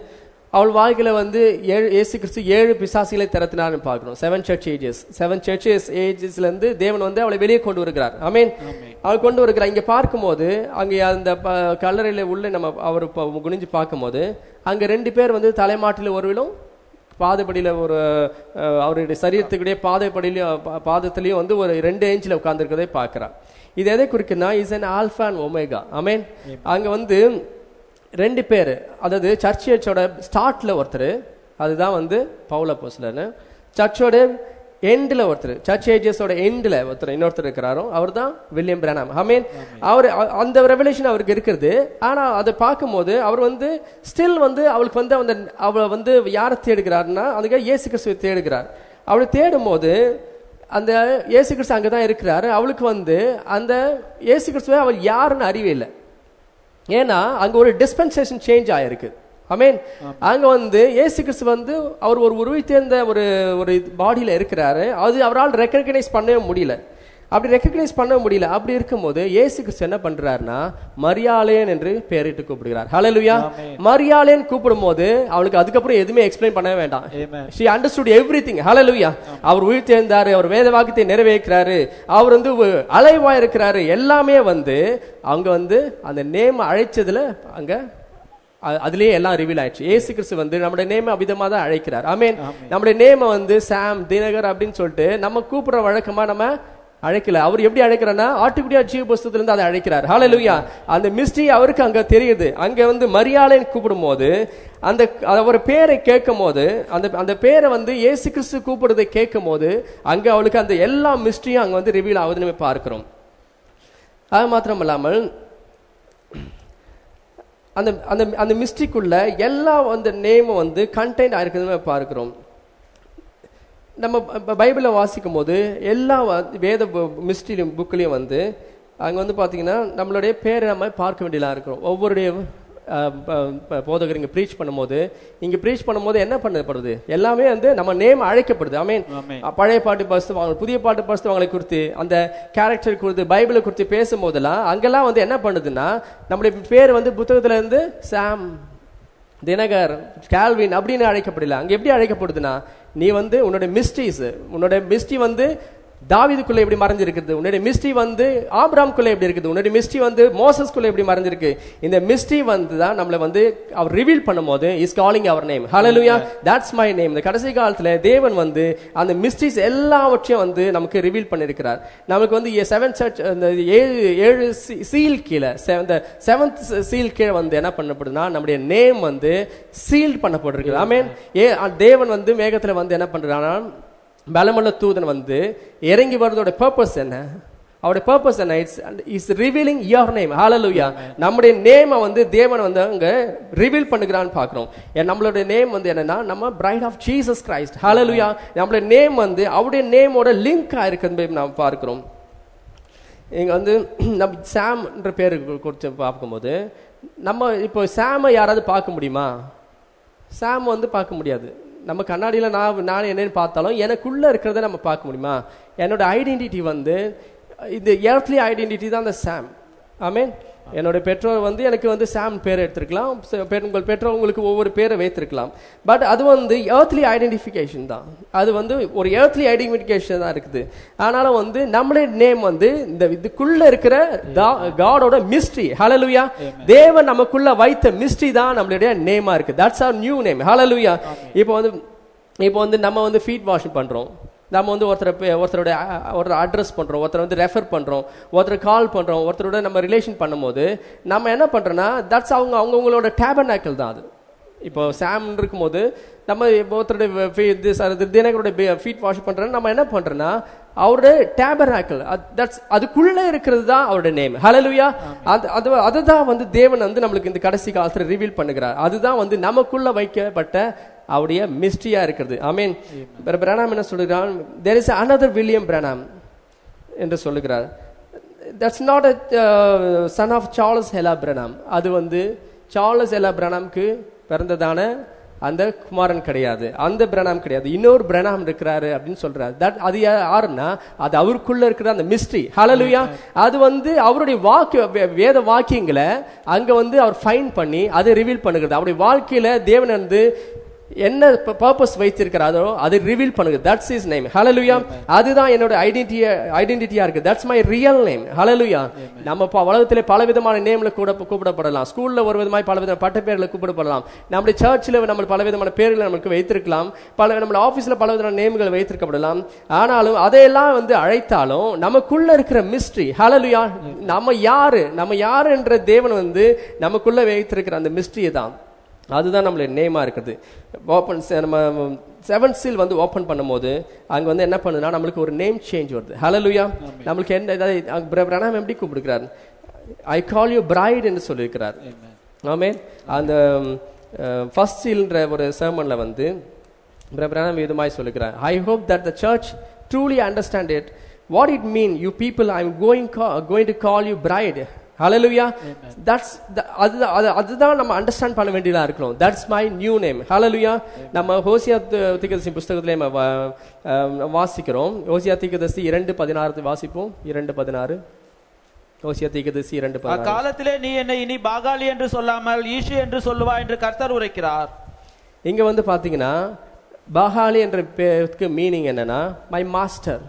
அவள் வாழ்க்கையில வந்து ஏழு இயேசு கிறிஸ்து ஏழு பிசாசுகளை திறத்தினார்னு பார்க்கிறோம் seven church ages seven churches ஏஜஸ்ல இருந்து தேவன் வந்து அவளை வெளியே கொண்டு வருகிறார் ஆமென் அவள் கொண்டு வருகிறார் இங்க பார்க்கும்போது அங்க அந்த ப- கல்லறையில உள்ள நம்ம அவர் ப- குனிஞ்சு பார்க்கும்போது அங்க ரெண்டு பேர் வந்து தலைமாட்டில் ஒருவிலும் பாதப்படியில ஒரு அஹ், அவருடைய சரீரத்துக்குடைய பாதைப்படியிலையும் பா- பாதத்திலையும் வந்து ஒரு ரெண்டு இன்ச்சில் உட்கார்ந்துருக்கதை பார்க்கிறார் இது எதை குறிக்குன்னா is an alpha and omega ஆமென் அங்க வந்து ரெண்டு பேர் அதாவது சர்ச் சர்ச்சோட ஸ்டார்ட்ல ஒருத்தர் அதுதான் வந்து பவுல போஸ்லன்னு சர்ச்சோட எண்டில் ஒருத்தர் சர்ச் ஏஜஸோட எண்டில் ஒருத்தர் இன்னொருத்தர் இருக்கிறாரோ அவர் தான் வில்லியம் பிரானாம் ஐ அவர் அ- அந்த ரெவலேஷன் அவருக்கு இருக்கிறது ஆனா அதை பார்க்கும்போது அவர் வந்து ஸ்டில் வந்து அவளுக்கு வந்து அந்த அவளை வந்து யாரை தேடுகிறாருன்னா அதுக்கு இயேசு கிறிஸ்துவை தேடுகிறார் அவளை தேடும் போது அந்த இயேசு கிறிஸ்து அங்கே தான் இருக்கிறாரு அவளுக்கு வந்து அந்த இயேசு கிறிஸ்துவை அவள் யாருன்னு அறிவே இல்லை ஏன்னா அங்க ஒரு டிஸ்பென்சேஷன் சேஞ்ச் ஆயிருக்கு அமேன் அங்க வந்து இயேசு கிறிஸ்து வந்து அவர் ஒரு உருவை தேர்ந்த ஒரு ஒரு பாடியில இருக்கிறாரு அது அவரால் ரெக்கக்னைஸ் பண்ணவே முடியல அப்படி ரெக்கக்னைஸ் பண்ண முடியல அப்படி இருக்கும்போது இயேசு கிறிஸ்து என்ன பண்றாருன்னா மரியாளேன் என்று பெயரிட்டு கூப்பிடுகிறார் ஹalleluya மரியாளேன் கூப்பிடும்போது அவளுக்கு அதுக்கப்புறம் எதுவுமே எக்ஸ்பிளைன் பண்ணவே வேண்டாம் Amen. she understood everything hallelujah அவர் உயிர் தேர்ந்தாரு அவர் வேத வாக்கியத்தை நிறைவேற்றாரு அவர் வந்து ஒ- அலைவா இருக்கிறாரு எல்லாமே வந்து அவங்க வந்து அந்த நேம் அழைச்சதுல அங்க அ- அதுலயே எல்லாம் ரிவீல் ஆயிடுச்சு ஏசு கிறிஸ்து வந்து நம்முடைய நேம அவிதமா தான் அழைக்கிறார் ஆமென் நம்முடைய நேம வந்து சாம் தினகர் அப்படின்னு சொல்லிட்டு நம்ம கூப்பிடுற வழக்கமா நம்ம அழைக்கல அவர் எப்படி அழைக்கிறார்னா ஆட்டுக்குடியா ஜீவ புஸ்தத்துல இருந்து அதை அழைக்கிறார் ஹalleluya அந்த மிஸ்ட்ரி அவருக்கு அங்க தெரியுது அங்க வந்து மரியாதைன்னு கூப்பிடும்போது அந்த அவர் பேரை கேட்கும் போது அந்த அந்த பேரை வந்து இயேசு கிறிஸ்து கூப்பிடுறதை கேட்கும் போது அங்க அவளுக்கு அந்த எல்லா மிஸ்ட்ரியும் அங்க வந்து ரிவீல் ஆகுதுன்னு நம்ம பார்க்கிறோம் அது மாத்திரம் இல்லாமல் அந்த அந்த அந்த மிஸ்ட்ரிக்குள்ள எல்லா அந்த நேமும் வந்து கண்டென்ட் ஆயிருக்குதுன்னு நம்ம பார்க்கிறோம் நம்ம ப- பைபிளை வாசிக்கும் போது எல்லா வ- வேத மிஸ்ட்ரியிலும் புக்லையும் வந்து அங்க வந்து பாத்தீங்கன்னா நம்மளுடைய பேரை நம்ம பார்க்க வேண்டியதா இருக்கிறோம் ஒவ்வொருடைய அஹ், ப- ப- போதகர் இங்க ப்ரீச் பண்ணும்போது இங்க ப்ரீச் பண்ணும்போது என்ன பண்ணப்படுது எல்லாமே வந்து நம்ம நேம் அழைக்கப்படுது ஐ மீன் ஆமென். பழைய பாட்டு பரிசுத்தவாங்க புதிய பாட்டு பரிசுத்தவாங்களை குறித்து அந்த கேரக்டர் குறித்து பைபிளை குறித்து பேசும்போதெல்லாம் அங்கெல்லாம் வந்து என்ன பண்ணுதுன்னா நம்முடைய பேர் வந்து புத்தகத்துல இருந்து சாம் தினகர் கால்வின் அப்படின்னு அழைக்கப்படல அங்க எப்படி அழைக்கப்படுதுன்னா நீ வந்து உன்னோட மிஸ்ட்ரிஸ் உன்னோட மிஸ்ட்ரி வந்து தாவீதுக்குள்ள எப்படி மறைஞ்சிருக்குது உன்னுடைய மிஸ்ட்ரி வந்து ஆபிராம்குள்ள எப்படி இருக்குது உன்னுடைய மிஸ்ட்ரி வந்து மோசஸ்குள்ள எப்படி மறைஞ்சிருக்கு இந்த மிஸ்ட்ரி வந்து தான் நம்மளை வந்து அவர் ரிவீல் பண்ணும்போது இஸ் காலிங் அவர் நேம் ஹalleluya தட்ஸ் மை நேம் இந்த கடைசி காலத்துல தேவன் வந்து அந்த மிஸ்ட்ரிஸ் எல்லாவற்றையும் வந்து நமக்கு ரிவீல் பண்ணியிருக்கிறார் நமக்கு வந்து செவன் சர்ச் அந்த ஏழு ஏழு சீல் கீழே se- இந்த செவன்த் சீல் கீழே வந்து என்ன பண்ணப்படுதுன்னா நம்முடைய நேம் வந்து சீல்ட் பண்ணப்பட்டிருக்கு ஆமென் ஏ அ- தேவன் வந்து மேகத்துல வந்து என்ன பண்றானா பலமுள்ள தூதன் வந்து இறங்கி வர்றதோட பர்பஸ் என்ன அவருடைய பர்பஸ் என்ன it's is revealing your name ஹalleluya நம்முடைய நேமை வந்து தேவன் வந்து அங்க ரிவீல் பண்ணுகிறான்னு பார்க்கிறோம் ஏன் நம்மளுடைய நேம் வந்து என்னன்னா நம்ம பிரைட் ஆஃப் ஜீசஸ் கிரைஸ்ட் ஹalleluya நம்மளுடைய நேம் வந்து அவருடைய நேமோட லிங்க் ஆயிருக்குன்னு நாம் பார்க்கிறோம் இங்க வந்து நம்ம சாம்ன்ற பேரு குறித்து பார்க்கும்போது நம்ம இப்போ சாமை யாராவது பார்க்க முடியுமா சாம் வந்து பார்க்க முடியாது நம்ம கண்ணாடியில் நான் நான் என்னன்னு பார்த்தாலும் எனக்குள்ள இருக்கிறத நம்ம பார்க்க முடியுமா என்னோட ஐடென்டிட்டி வந்து இந்த எர்த்லி ஐடென்டிட்டி தான் அந்த சாம் ஆமீன் என்னோட பெற்றோர் வந்து எனக்கு வந்து சாம் பேர் எடுத்திருக்கலாம் ச- பெ- உங்கள் பெற்றோர் உங்களுக்கு ஒவ்வொரு பேரை வைத்திருக்கலாம் பட் அது வந்து எர்த்லி ஐடென்டிஃபிகேஷன் தான் அது வந்து ஒரு எர்த்லி ஐடென்டிஃபிகேஷன் தான் இருக்குது ஆனாலும் வந்து நம்மளுடைய நேம் வந்து இந்த இதுக்குள்ள இருக்கிற காடோட மிஸ்ட்ரி ஹalleluya தேவன் நமக்குள்ள வைத்த மிஸ்ட்ரி தான் நம்மளுடைய நேமா இருக்கு தட்ஸ் ஆர் நியூ நேம் ஹalleluya இப்போ வந்து இப்போ வந்து நம்ம வந்து ஃபீட் வாஷ் பண்றோம் நம்ம வந்து ஒருத்தரை பே- ஒருத்தரோட அ- ஒருத்தரை அட்ரஸ் பண்றோம் ஒருத்தரை வந்து ரெஃபர் பண்றோம் ஒருத்தரை கால் பண்றோம் ஒருத்தரோட நம்ம ரிலேஷன் பண்ணும்போது நம்ம என்ன பண்றோம்னா தட்ஸ் அவங்க அவங்கவுங்களோட டேபர்நாக்கல் தான் அது இப்போ சாம் இருக்கும்போது நம்ம இப்போ ஒருத்தருடைய fe- இது ச- இது தினகரோட ஃபீட் வாஷ் பண்றோம் நம்ம என்ன பண்றோம்னா அவருடைய டேபர்நாக்கல் தட்ஸ் அதுக்குள்ள இருக்கிறது தான் அவருடைய நேம் ஹalleluya அது அது அதுதான் வந்து தேவன் வந்து நம்மளுக்கு இந்த கடைசி காலத்துல ரிவீல் பண்ணுகிறார் அதுதான் வந்து நமக்குள்ள வைக்கப்பட்ட அவருடைய மிஸ்ட்ரியா இருக்கிறது ஆமீன் பிரணாம் என்ன சொல்லுகிறான் there is another William Branham என்று சொல்லுகிறார் that's not a son of Charles ஹெலா பிரணாம் அது வந்து சார்லஸ் ஹெலா பிரணாம்க்கு பிறந்ததான அந்த குமாரன் கிடையாது அந்த பிரணாம் கிடையாது இன்னொரு பிரணாம் இருக்கிறாரு அப்படின்னு சொல்றாரு தட் அது யாருன்னா அது அவருக்குள்ள இருக்கிற அந்த மிஸ்ட்ரி ஹalleluya அது வந்து அவருடைய வாக்கு வே- வேத வாக்கியங்களை அங்க வந்து அவர் ஃபைன் பண்ணி அதை ரிவீல் பண்ணுகிறது அவருடைய வாழ்க்கையில தேவன் வந்து என்ன பர்பஸ் வைத்திருக்கிறாரோ அதை ரிவீல் பண்ணுங்க தட்ஸ் இஸ் நேம் ஹalleluya அதுதான் என்னோட ஐடென்டிட்டியா ஐடென்டிட்டியா இருக்கு தட்ஸ் மை ரியல் நேம் ஹalleluya நம்ம ப- உலகத்திலே பல விதமான நேம்ல கூட கூப்பிடப்படலாம் ஸ்கூல்ல ஒரு விதமாய் பல விதமான பட்ட பேர்ல கூப்பிடப்படலாம் நம்முடைய சர்ச்சில் நம்ம பல விதமான பேர்களை நமக்கு வைத்திருக்கலாம் பல நம்ம ஆபீஸ்ல பல விதமான நேம்கள் வைத்திருக்கப்படலாம் ஆனாலும் அதையெல்லாம் வந்து அழைத்தாலும் நமக்குள்ள இருக்கிற மிஸ்ட்ரி ஹalleluya நம்ம யாரு நம்ம யாரு என்ற தேவன் வந்து நமக்குள்ள வைத்திருக்கிற அந்த மிஸ்ட்ரியை தான் அதுதான் நம்மளுடைய நேமா இருக்குது ஓப்பன் நம்ம செவன் சீல் வந்து ஓப்பன் பண்ணும்போது அங்க வந்து என்ன பண்ணுதுன்னா நம்மளுக்கு ஒரு நேம் சேஞ்ச் வருது ஹalleluya நம்மளுக்கு என்ன ஏதாவது பிரணாம் எப்படி கூப்பிடுக்கிறார் ஐ கால் யூ பிரைட் என்று சொல்லியிருக்கிறார் ஆமென் அந்த ஃபர்ஸ்ட் சீல்ன்ற ஒரு sermonல வந்து பிரணாம் விதமாய் சொல்லுகிறார் I hope that the church truly understand it what it mean you people I am going going to call you bride ஹalleluya தட்ஸ் அதுதான் அது- அதுதான் நம்ம அண்டர்ஸ்டாண்ட் பண்ண வேண்டியதா இருக்கணும் தட்ஸ் மை நியூ நேம் ஹalleluya நம்ம ஹோசியா தீர்க்கதரிசி புஸ்தகத்திலே நம்ம வா- அஹ், வாசிக்கிறோம் ஹோசியா தீர்க்கதரிசி இரண்டு பதினாறு வாசிப்போம் இரண்டு பதினாறு ஹோசியா தீர்க்கதரிசி இரண்டு பதினாறு அக்காலத்திலே நீ என்னை இனி பாகாலி என்று சொல்லாமல் ஈஷு என்று சொல்லுவா என்று கர்த்தர் உரைக்கிறார் இங்க வந்து பாத்தீங்கன்னா பாகாலி என்ற பேருக்கு மீனிங் என்னன்னா மை மாஸ்டர்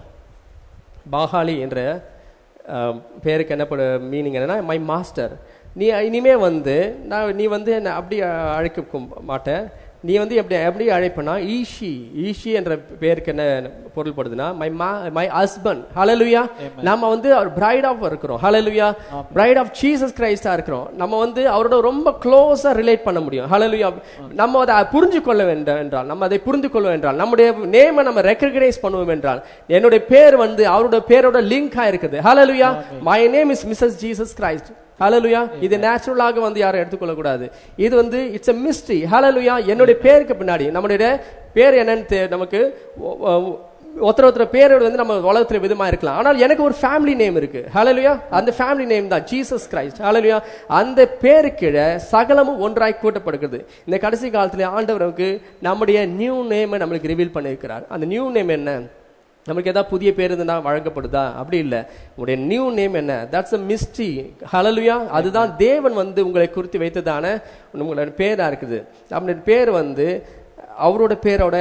பாகாலி என்ற அஹ், பேருக்கு என்ன மீனிங் என்னன்னா மை மாஸ்டர் நீ இனிமே வந்து நான் நீ வந்து என்ன அப்படி அழைக்க மாட்டேன் நீ வந்து எப்படி எப்படி அழைப்பனா ஈஷி ஈஷி என்ற பேருக்கு என்ன பொருள்படுதுன்னா மை மா மை ஹஸ்பண்ட் ஹalleluya நம்ம வந்து அவர் பிரைட் ஆஃப் இருக்கிறோம் ஹalleluya பிரைட் ஆஃப் ஜீசஸ் கிரைஸ்டா இருக்கிறோம் நம்ம வந்து அவரோட ரொம்ப க்ளோஸா ரிலேட் பண்ண முடியும் ஹalleluya நம்ம அதை புரிஞ்சு கொள்ள வேண்டும் என்றால் நம்ம அதை புரிந்து கொள்வோம் என்றால் நம்முடைய நேமை நம்ம ரெக்கக்னைஸ் பண்ணுவோம் என்றால் என்னுடைய பேர் வந்து அவரோட பேரோட லிங்க் ஆயிருக்குது ஹalleluya my name is missus Jesus Christ ஹalleluya இது நேச்சுரலாக வந்து யாரும் எடுத்துக்கொள்ள கூடாது இது வந்து இட்ஸ் a mystery ஹalleluya என்னுடைய பேருக்கு பின்னாடி நம்மளுடைய பேர் என்னன்னு தெ- நமக்கு ஒ- ஒ- ஒருத்தர் ஒருத்தர் பேரோட வந்து நம்ம உலகத்துல விதமா இருக்கலாம் ஆனால் எனக்கு ஒரு ஃபேமிலி நேம் இருக்கு ஹalleluya அந்த ஃபேமிலி நேம் தான் ஜீசஸ் கிரைஸ்ட் ஹalleluya அந்த பேருக்கு கீழே சகலமும் ஒன்றாய் கூட்டப்படுகிறது இந்த கடைசி காலத்துல ஆண்டவர் நமக்கு நம்முடைய நியூ நேமை நம்மளுக்கு ரிவீல் பண்ணியிருக்கிறார் அந்த நியூ நேம் என்ன நமக்கு ஏதாவது புதிய பேர் இருந்தா வழங்கப்படுதா அப்படி இல்ல உங்களுடைய நியூ நேம் என்ன தட்ஸ் அ மிஸ்ட்ரி ஹalleluya அதுதான் தேவன் வந்து உங்களை குறித்து வைத்ததான உங்களோட பேரா இருக்குது நம்மளுடைய பேர் வந்து அவரோட பேரோட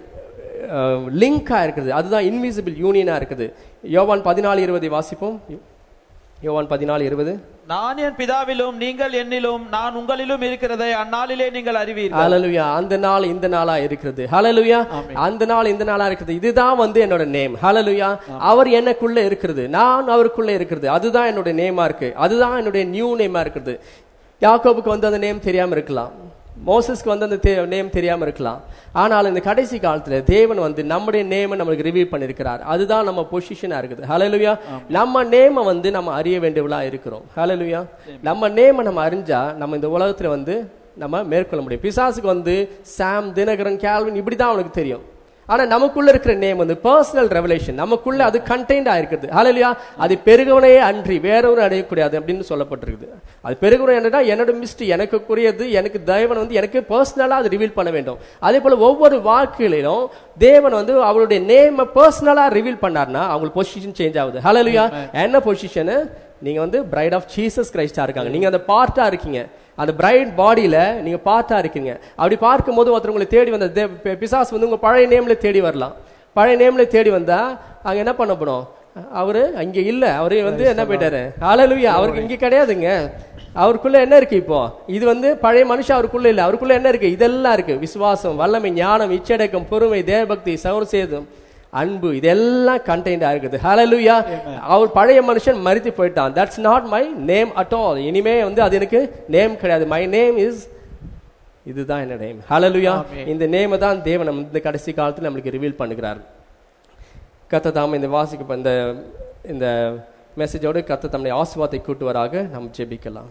லிங்கா இருக்குது அதுதான் இன்விசிபிள் யூனியனா இருக்குது யோவான் பதினாலு இருபதை வாசிப்போம் யோவான் பதினாலு இருபது நான் என் பிதாவிலும் நீங்கள் என்னிலும் நான் உங்களிலும் இருக்கிறதை அந்நாளிலே நீங்கள் அறிவீர்கள் ஹalleluya அந்த நாள் இந்த நாளா இருக்கிறது ஹalleluya அந்த நாள் இந்த நாளா இருக்குது இதுதான் வந்து என்னோட நேம் ஹalleluya அவர் எனக்குள்ள இருக்கிறது நான் அவருக்குள்ள இருக்கிறது அதுதான் என்னோட நேமா இருக்கு அதுதான் என்னுடைய நியூ நேமா இருக்குது யாக்கோபுக்கு வந்து அந்த நேம் தெரியாம இருக்கலாம் மோசஸ்க்கு வந்து அந்த நேம் தெரியாம இருக்கலாம் ஆனால் இந்த கடைசி காலத்துல தேவன் வந்து நம்முடைய நேமை நம்மளுக்கு ரிவீல் பண்ணிருக்கிறார் அதுதான் நம்ம பொசிஷனா இருக்குது ஹalleluya நம்ம நேமை வந்து நம்ம அறிய வேண்டியவளா இருக்கிறோம் ஹalleluya நம்ம நேமை நம்ம அறிஞ்சா நம்ம இந்த உலகத்துல வந்து நம்ம மேற்கொள்ள முடியும் பிசாசுக்கு வந்து சாம் தினகரன் கேல்வின் இப்படி தான் அவனுக்கு தெரியும் ஆனா நமக்குள்ள இருக்கிற நேம் வந்து பர்சனல் ரெவலேஷன் நமக்குள்ள அது கண்டெய்ன்ட் ஆயிருக்குது ஹalleluya அது பெருகவனே அன்றி வேறொரு அடையக்கூடாது அப்படின்னு சொல்லப்பட்டிருக்குது அது பெருகவன் என்னன்னா என்னோட மிஸ்ட்ரி எனக்கு கூறியது எனக்கு தேவன் வந்து எனக்கு பர்சனலா அது ரிவீல் பண்ண வேண்டும் அதே போல ஒவ்வொரு வாழ்க்கையிலும் தேவன் வந்து அவருடைய நேம பர்சனலா ரிவீல் பண்ணார்னா அவங்களுக்கு பொசிஷன் சேஞ்ச் ஆகுது ஹalleluya என்ன பொசிஷன் நீங்க வந்து பிரைட் ஆஃப் ஜீசஸ் கிரைஸ்டா இருக்காங்க நீங்க அந்த பார்ட்டா இருக்கீங்க அந்த பிரைட் பாடியில நீங்க பார்த்தா இருக்கீங்க அப்படி பார்க்கும்போது ஒருத்தர் உங்களை தேடி வந்த தே- பி- பிசாசு வந்து உங்க பழைய நேம்ல தேடி வரலாம் பழைய நேம்ல தேடி வந்தா அங்க என்ன பண்ணப்படும் அவரு அங்க இல்ல அவரு வந்து என்ன போயிட்டாரு ஹalleluya அவருக்கு இங்க கிடையாதுங்க அவருக்குள்ள என்ன இருக்கு இப்போ இது வந்து பழைய மனுஷன் அவருக்குள்ள இல்ல அவருக்குள்ள என்ன இருக்கு இதெல்லாம் இருக்கு விசுவாசம் வல்லமை ஞானம் இச்சடக்கம் பொறுமை தேவபக்தி சௌரசேதம் அன்பு இதெல்லாம் கண்டெய்ன்ட் இருக்குது ஹalleluya அவர் பழைய மனுஷன் மரித்து போயிட்டான் that's not my name at all இனிமே வந்து அது எனக்கு நேம் கிடையாது மை நேம் இஸ் இதுதான் என்ன நேம் ஹalleluya இந்த நேமை தான் தேவன் நம்ம இந்த கடைசி காலத்துல நம்மளுக்கு ரிவீல் பண்ணுகிறார் கத்த தாம இந்த வாசிக்க இந்த இந்த மெசேஜோடு கத்த தம்முடைய ஆசீர்வாதத்தை கூட்டுவராக நாம் ஜெபிக்கலாம்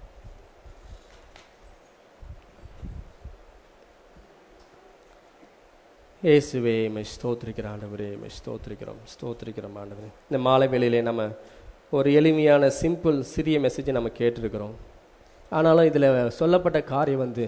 இயேசுவே மை ஸ்தோத்திரிக்கிற ஆண்டவரே மை ஸ்தோத்திரிக்கிறோம் ஸ்தோத்திரிக்கிறோம் ஆண்டவரே இந்த மாலை வேளையிலே நம்ம ஒரு எளிமையான சிம்பிள் சிறிய மெசேஜை நம்ம கேட்டிருக்கிறோம் ஆனாலும் இதில் சொல்லப்பட்ட காரியம் வந்து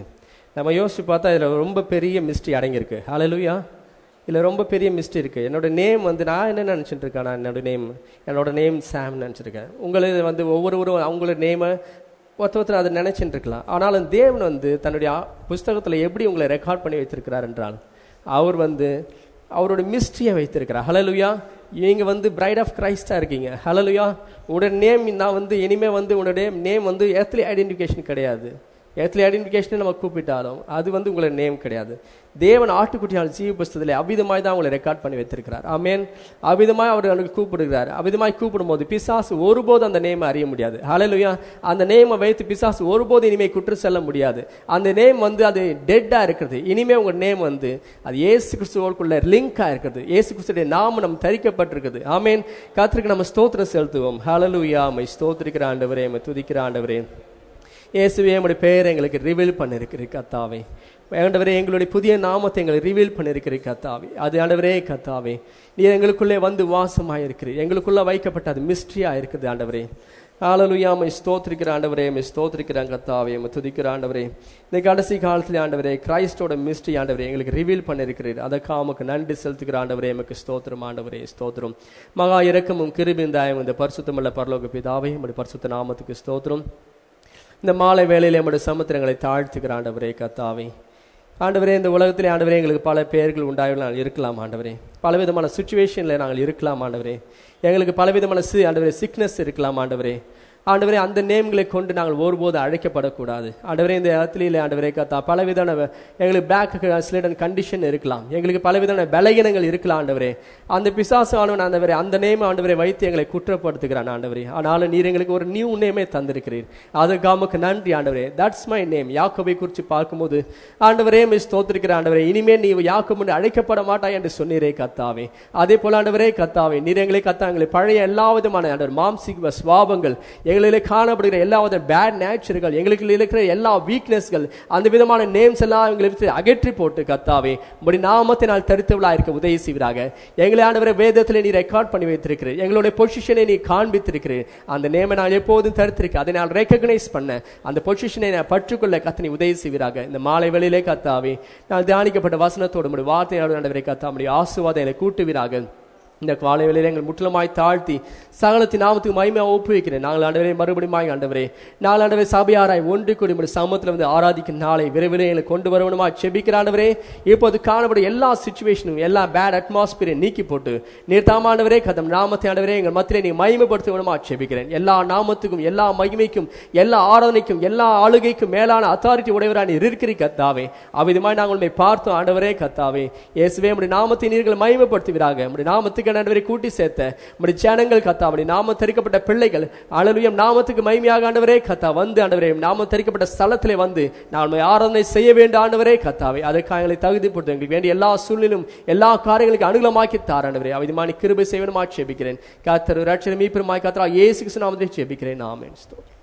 நம்ம யோசிச்சு பார்த்தா இதில் ரொம்ப பெரிய மிஸ்ட்ரி அடங்கியிருக்கு ஹalleluya இதில் ரொம்ப பெரிய மிஸ்ட்ரி இருக்குது என்னோட நேம் வந்து நான் என்ன நினச்சிட்டு இருக்கேன் நான் என்னோட நேம் என்னோட நேம் சாம் நினச்சிருக்கேன் உங்களை வந்து ஒவ்வொருவரும் அவங்களோட நேமை ஒருத்த ஒருத்தர் அதை நினைச்சிட்டு இருக்கலாம் ஆனாலும் தேவன் வந்து தன்னுடைய புஸ்தகத்தில் எப்படி உங்களை ரெக்கார்ட் பண்ணி வைத்திருக்கிறார் என்றால் அவர் வந்து அவரோட மிஸ்ட்ரியை வைத்திருக்கிறார் ஹலலுயா நீங்க வந்து பிரைட் ஆஃப் கிரைஸ்டா இருக்கீங்க ஹலலுயா உங்களோட நேம் நான் வந்து இனிமே வந்து உங்களுடைய நேம் வந்து ஏர்த்லி ஐடென்டிஃபிகேஷன் கிடையாது ஏர்த்லி ஐடென்டிஃபிகேஷன் நம்ம கூப்பிட்டாலும் அது வந்து உங்களோட நேம் கிடையாது தேவன் ஆட்டுக்குட்டியால் ஜீவ புஸ்தகத்தில் அவிதமாய் தான் உங்களை ரெக்கார்ட் பண்ணி வைத்திருக்கிறார் ஆமேன் அவிதமாய் அவர் எனக்கு கூப்பிடுகிறார் அவிதமாய் கூப்பிடும்போது பிசாசு ஒருபோது அந்த நேமை அறிய முடியாது ஹalleluya அந்த நேமை வைத்து பிசாசு ஒருபோது இனிமே குற்று செல்ல முடியாது அந்த நேம் வந்து அது டெட்டா இருக்கிறது இனிமே உங்க நேம் வந்து அது இயேசு கிறிஸ்துவோருக்குள்ள லிங்கா இருக்குது இயேசு கிறிஸ்துடைய நாமம் நம்ம தரிக்கப்பட்டிருக்குது ஆமேன் கர்த்தருக்கு நம்ம ஸ்தோத்திரம் செலுத்துவோம் ஹalleluya மை ஸ்தோத்திரிக்கிற ஆண்டவரே மை துதிக்கிற ஆண்டவரே இயேசுவே உங்களுடைய பெயரை எங்களுக்கு ரிவீல் பண்ணிருக்கிறீர் கத்தாவே ஆண்டவரே எங்களுடைய புதிய நாமத்தை எங்களை ரிவீல் பண்ணிருக்கிறீர் கத்தாவே அது ஆண்டவரே கத்தாவே நீர் எங்களுக்குள்ளே வந்து வாசமாயிருக்கிறீர் எங்களுக்குள்ள வைக்கப்பட்ட அது மிஸ்ட்ரியா இருக்குது ஆண்டவரே ஆளலுயா மை ஸ்தோத்திரிக்கிற ஆண்டவரே மை ஸ்தோத்திரிக்கிற கத்தாவே மை துதிக்கிற ஆண்டவரே இந்த கடைசி காலத்துல ஆண்டவரே கிரைஸ்டோட மிஸ்ட்ரி ஆண்டவரே எங்களுக்கு ரிவீல் பண்ணிருக்கிறீர் அதற்காக உமக்கு நன்றி செலுத்துகிற ஆண்டவரே எமக்கு ஸ்தோத்திரம் ஆண்டவரே ஸ்தோத்திரம் மகா இரக்கமும் கிருபிந்தாயம் இந்த பரிசுத்தமுள்ள பரலோக பிதாவே நம்முடைய பரிசுத்த நாமத்துக்கு ஸ்தோத்திரம் இந்த மாலை வேளையிலே நம்முடைய சமுத்திரங்களை தாழ்த்துகிற ஆண்டவரே கத்தாவே ஆண்டவரே இந்த உலகத்திலே ஆண்டவரே எங்களுக்கு பல பெயர்கள் உண்டாக இருக்கலாம் ஆண்டவரே பலவிதமான சுச்சுவேஷனில் நாங்கள் இருக்கலாம் ஆண்டவரே எங்களுக்கு பலவிதமான சி ஆண்டவரே சிக்னஸ் இருக்கலாம் ஆண்டவரே ஆண்டவரே அந்த நேம்களை கொண்டு நாங்கள் ஒருபோது அழைக்கப்படக்கூடாது ஆண்டவரே இந்த இடத்துல ஆண்டவரே கத்தா பலவிதமான எங்களுக்கு பேக் ஸ்லேடன் கண்டிஷன் இருக்கலாம் எங்களுக்கு பலவிதமான பலகீனங்கள் இருக்கலாம் ஆண்டவரே அந்த பிசாசு ஆனவன் ஆண்டவரே அந்த நேம் ஆண்டவரை வைத்து எங்களை குற்றப்படுத்துகிறான் ஆண்டவரே ஆனாலும் நீர் எங்களுக்கு ஒரு நியூ நேமே தந்திருக்கிறீர் அதுக்கு நமக்கு நன்றி ஆண்டவரே தட்ஸ் மை நேம் யாக்கோபை குறித்து பார்க்கும்போது ஆண்டவரே மிஸ் தோத்திருக்கிற ஆண்டவரே இனிமேல் நீ யாக்கோபு என்று அழைக்கப்பட மாட்டாய் என்று சொன்னீரே கத்தாவே அதே போல ஆண்டவரே கத்தாவே நீர் எங்களை கத்தா எங்களை பழைய எல்லா விதமான ஆண்டவர் மாம்சிக சுவாபங்கள் எங்களிலே காணப்படுகிற எல்லா வித பேட் நேச்சர்கள் எங்களுக்கு இருக்கிற எல்லா வீக்னஸ்கள் அந்த விதமான நேம்ஸ் எல்லாம் எங்களை விட்டு அகற்றி போட்டு கத்தாவே உங்களுடைய நாமத்தை நான் தரித்தவளா இருக்க உதவி செய்வீராக எங்களை ஆண்டவரை வேதத்தில் நீ ரெக்கார்ட் பண்ணி வைத்திருக்கிறேன் எங்களுடைய பொசிஷனை நீ காண்பித்திருக்கிறேன் அந்த நேமை நான் எப்போதும் தடுத்திருக்கேன் அதை நான் ரெக்கக்னைஸ் பண்ண அந்த பொசிஷனை நான் பற்றுக்கொள்ள கத்தனை உதவி செய்வீராக இந்த மாலை வேளையிலே கத்தாவே நான் தியானிக்கப்பட்ட வசனத்தோடு உடைய வார்த்தையோடு ஆண்டவரை கத்தா உடைய ஆசுவாதம் என்னை கூட்டுவீராக இந்த காலை வேளையில எங்கள் முற்றிலுமாய் தாழ்த்தி சகலத்தின் நாமத்துக்கு மகிமையாக ஒப்புவிக்கிறேன் நாங்கள் ஆண்டவரே மறுபடியும் ஆண்டவரே நாங்கள் ஆண்டவரே சபையாராய் ஒன்று கூடி உடைய சமூகத்தில் வந்து ஆராதிக்கும் நாளை விரைவில் எங்களை கொண்டு வரணுமா செபிக்கிற ஆண்டவரே இப்போது காணப்படும் எல்லா சுச்சுவேஷனும் எல்லா பேட் அட்மாஸ்பியரை நீக்கி போட்டு நீர் தாமாண்டவரே கதம் நாமத்தை ஆண்டவரே எங்கள் மத்தியிலே நீ மகிமைப்படுத்த வேணுமா செபிக்கிறேன் எல்லா நாமத்துக்கும் எல்லா மகிமைக்கும் எல்லா ஆராதனைக்கும் எல்லா ஆளுகைக்கும் மேலான அத்தாரிட்டி உடையவரா நீர் இருக்கிறீ கத்தாவே அவ்விதமாய் நாங்கள் உண்மை பார்த்தோம் ஆண்டவரே கத்தாவே இயேசுவே உடைய நாமத்தை நீர்கள் மகிமைப்படுத்துவீராக உடைய நாமத்துக்கு ஆண்டவரை கூட்டி சேர்த்த உடைய ஜனங்கள் கத்தா உடைய நாம தரிக்கப்பட்ட பிள்ளைகள் அழலுயம் நாமத்துக்கு மகிமையாக ஆண்டவரே கத்தா வந்து ஆண்டவரே நாம தரிக்கப்பட்ட ஸ்தலத்திலே வந்து நான் ஆராதனை செய்ய வேண்டிய ஆண்டவரே கத்தாவே அதற்காக எங்களை தகுதிப்படுத்த எங்களுக்கு வேண்டிய எல்லா சூழ்நிலும் எல்லா காரியங்களுக்கு அனுகூலமாக்கி தார் ஆண்டவரே அவிதமான கிருபை செய்வனுமா செபிக்கிறேன் கத்தர் ரட்சணம் மீப்பெருமாய் கத்தரா இயேசு கிறிஸ்து நாமத்தை செபிக்கிறேன் ஆமென் ஸ்தோத்திரம்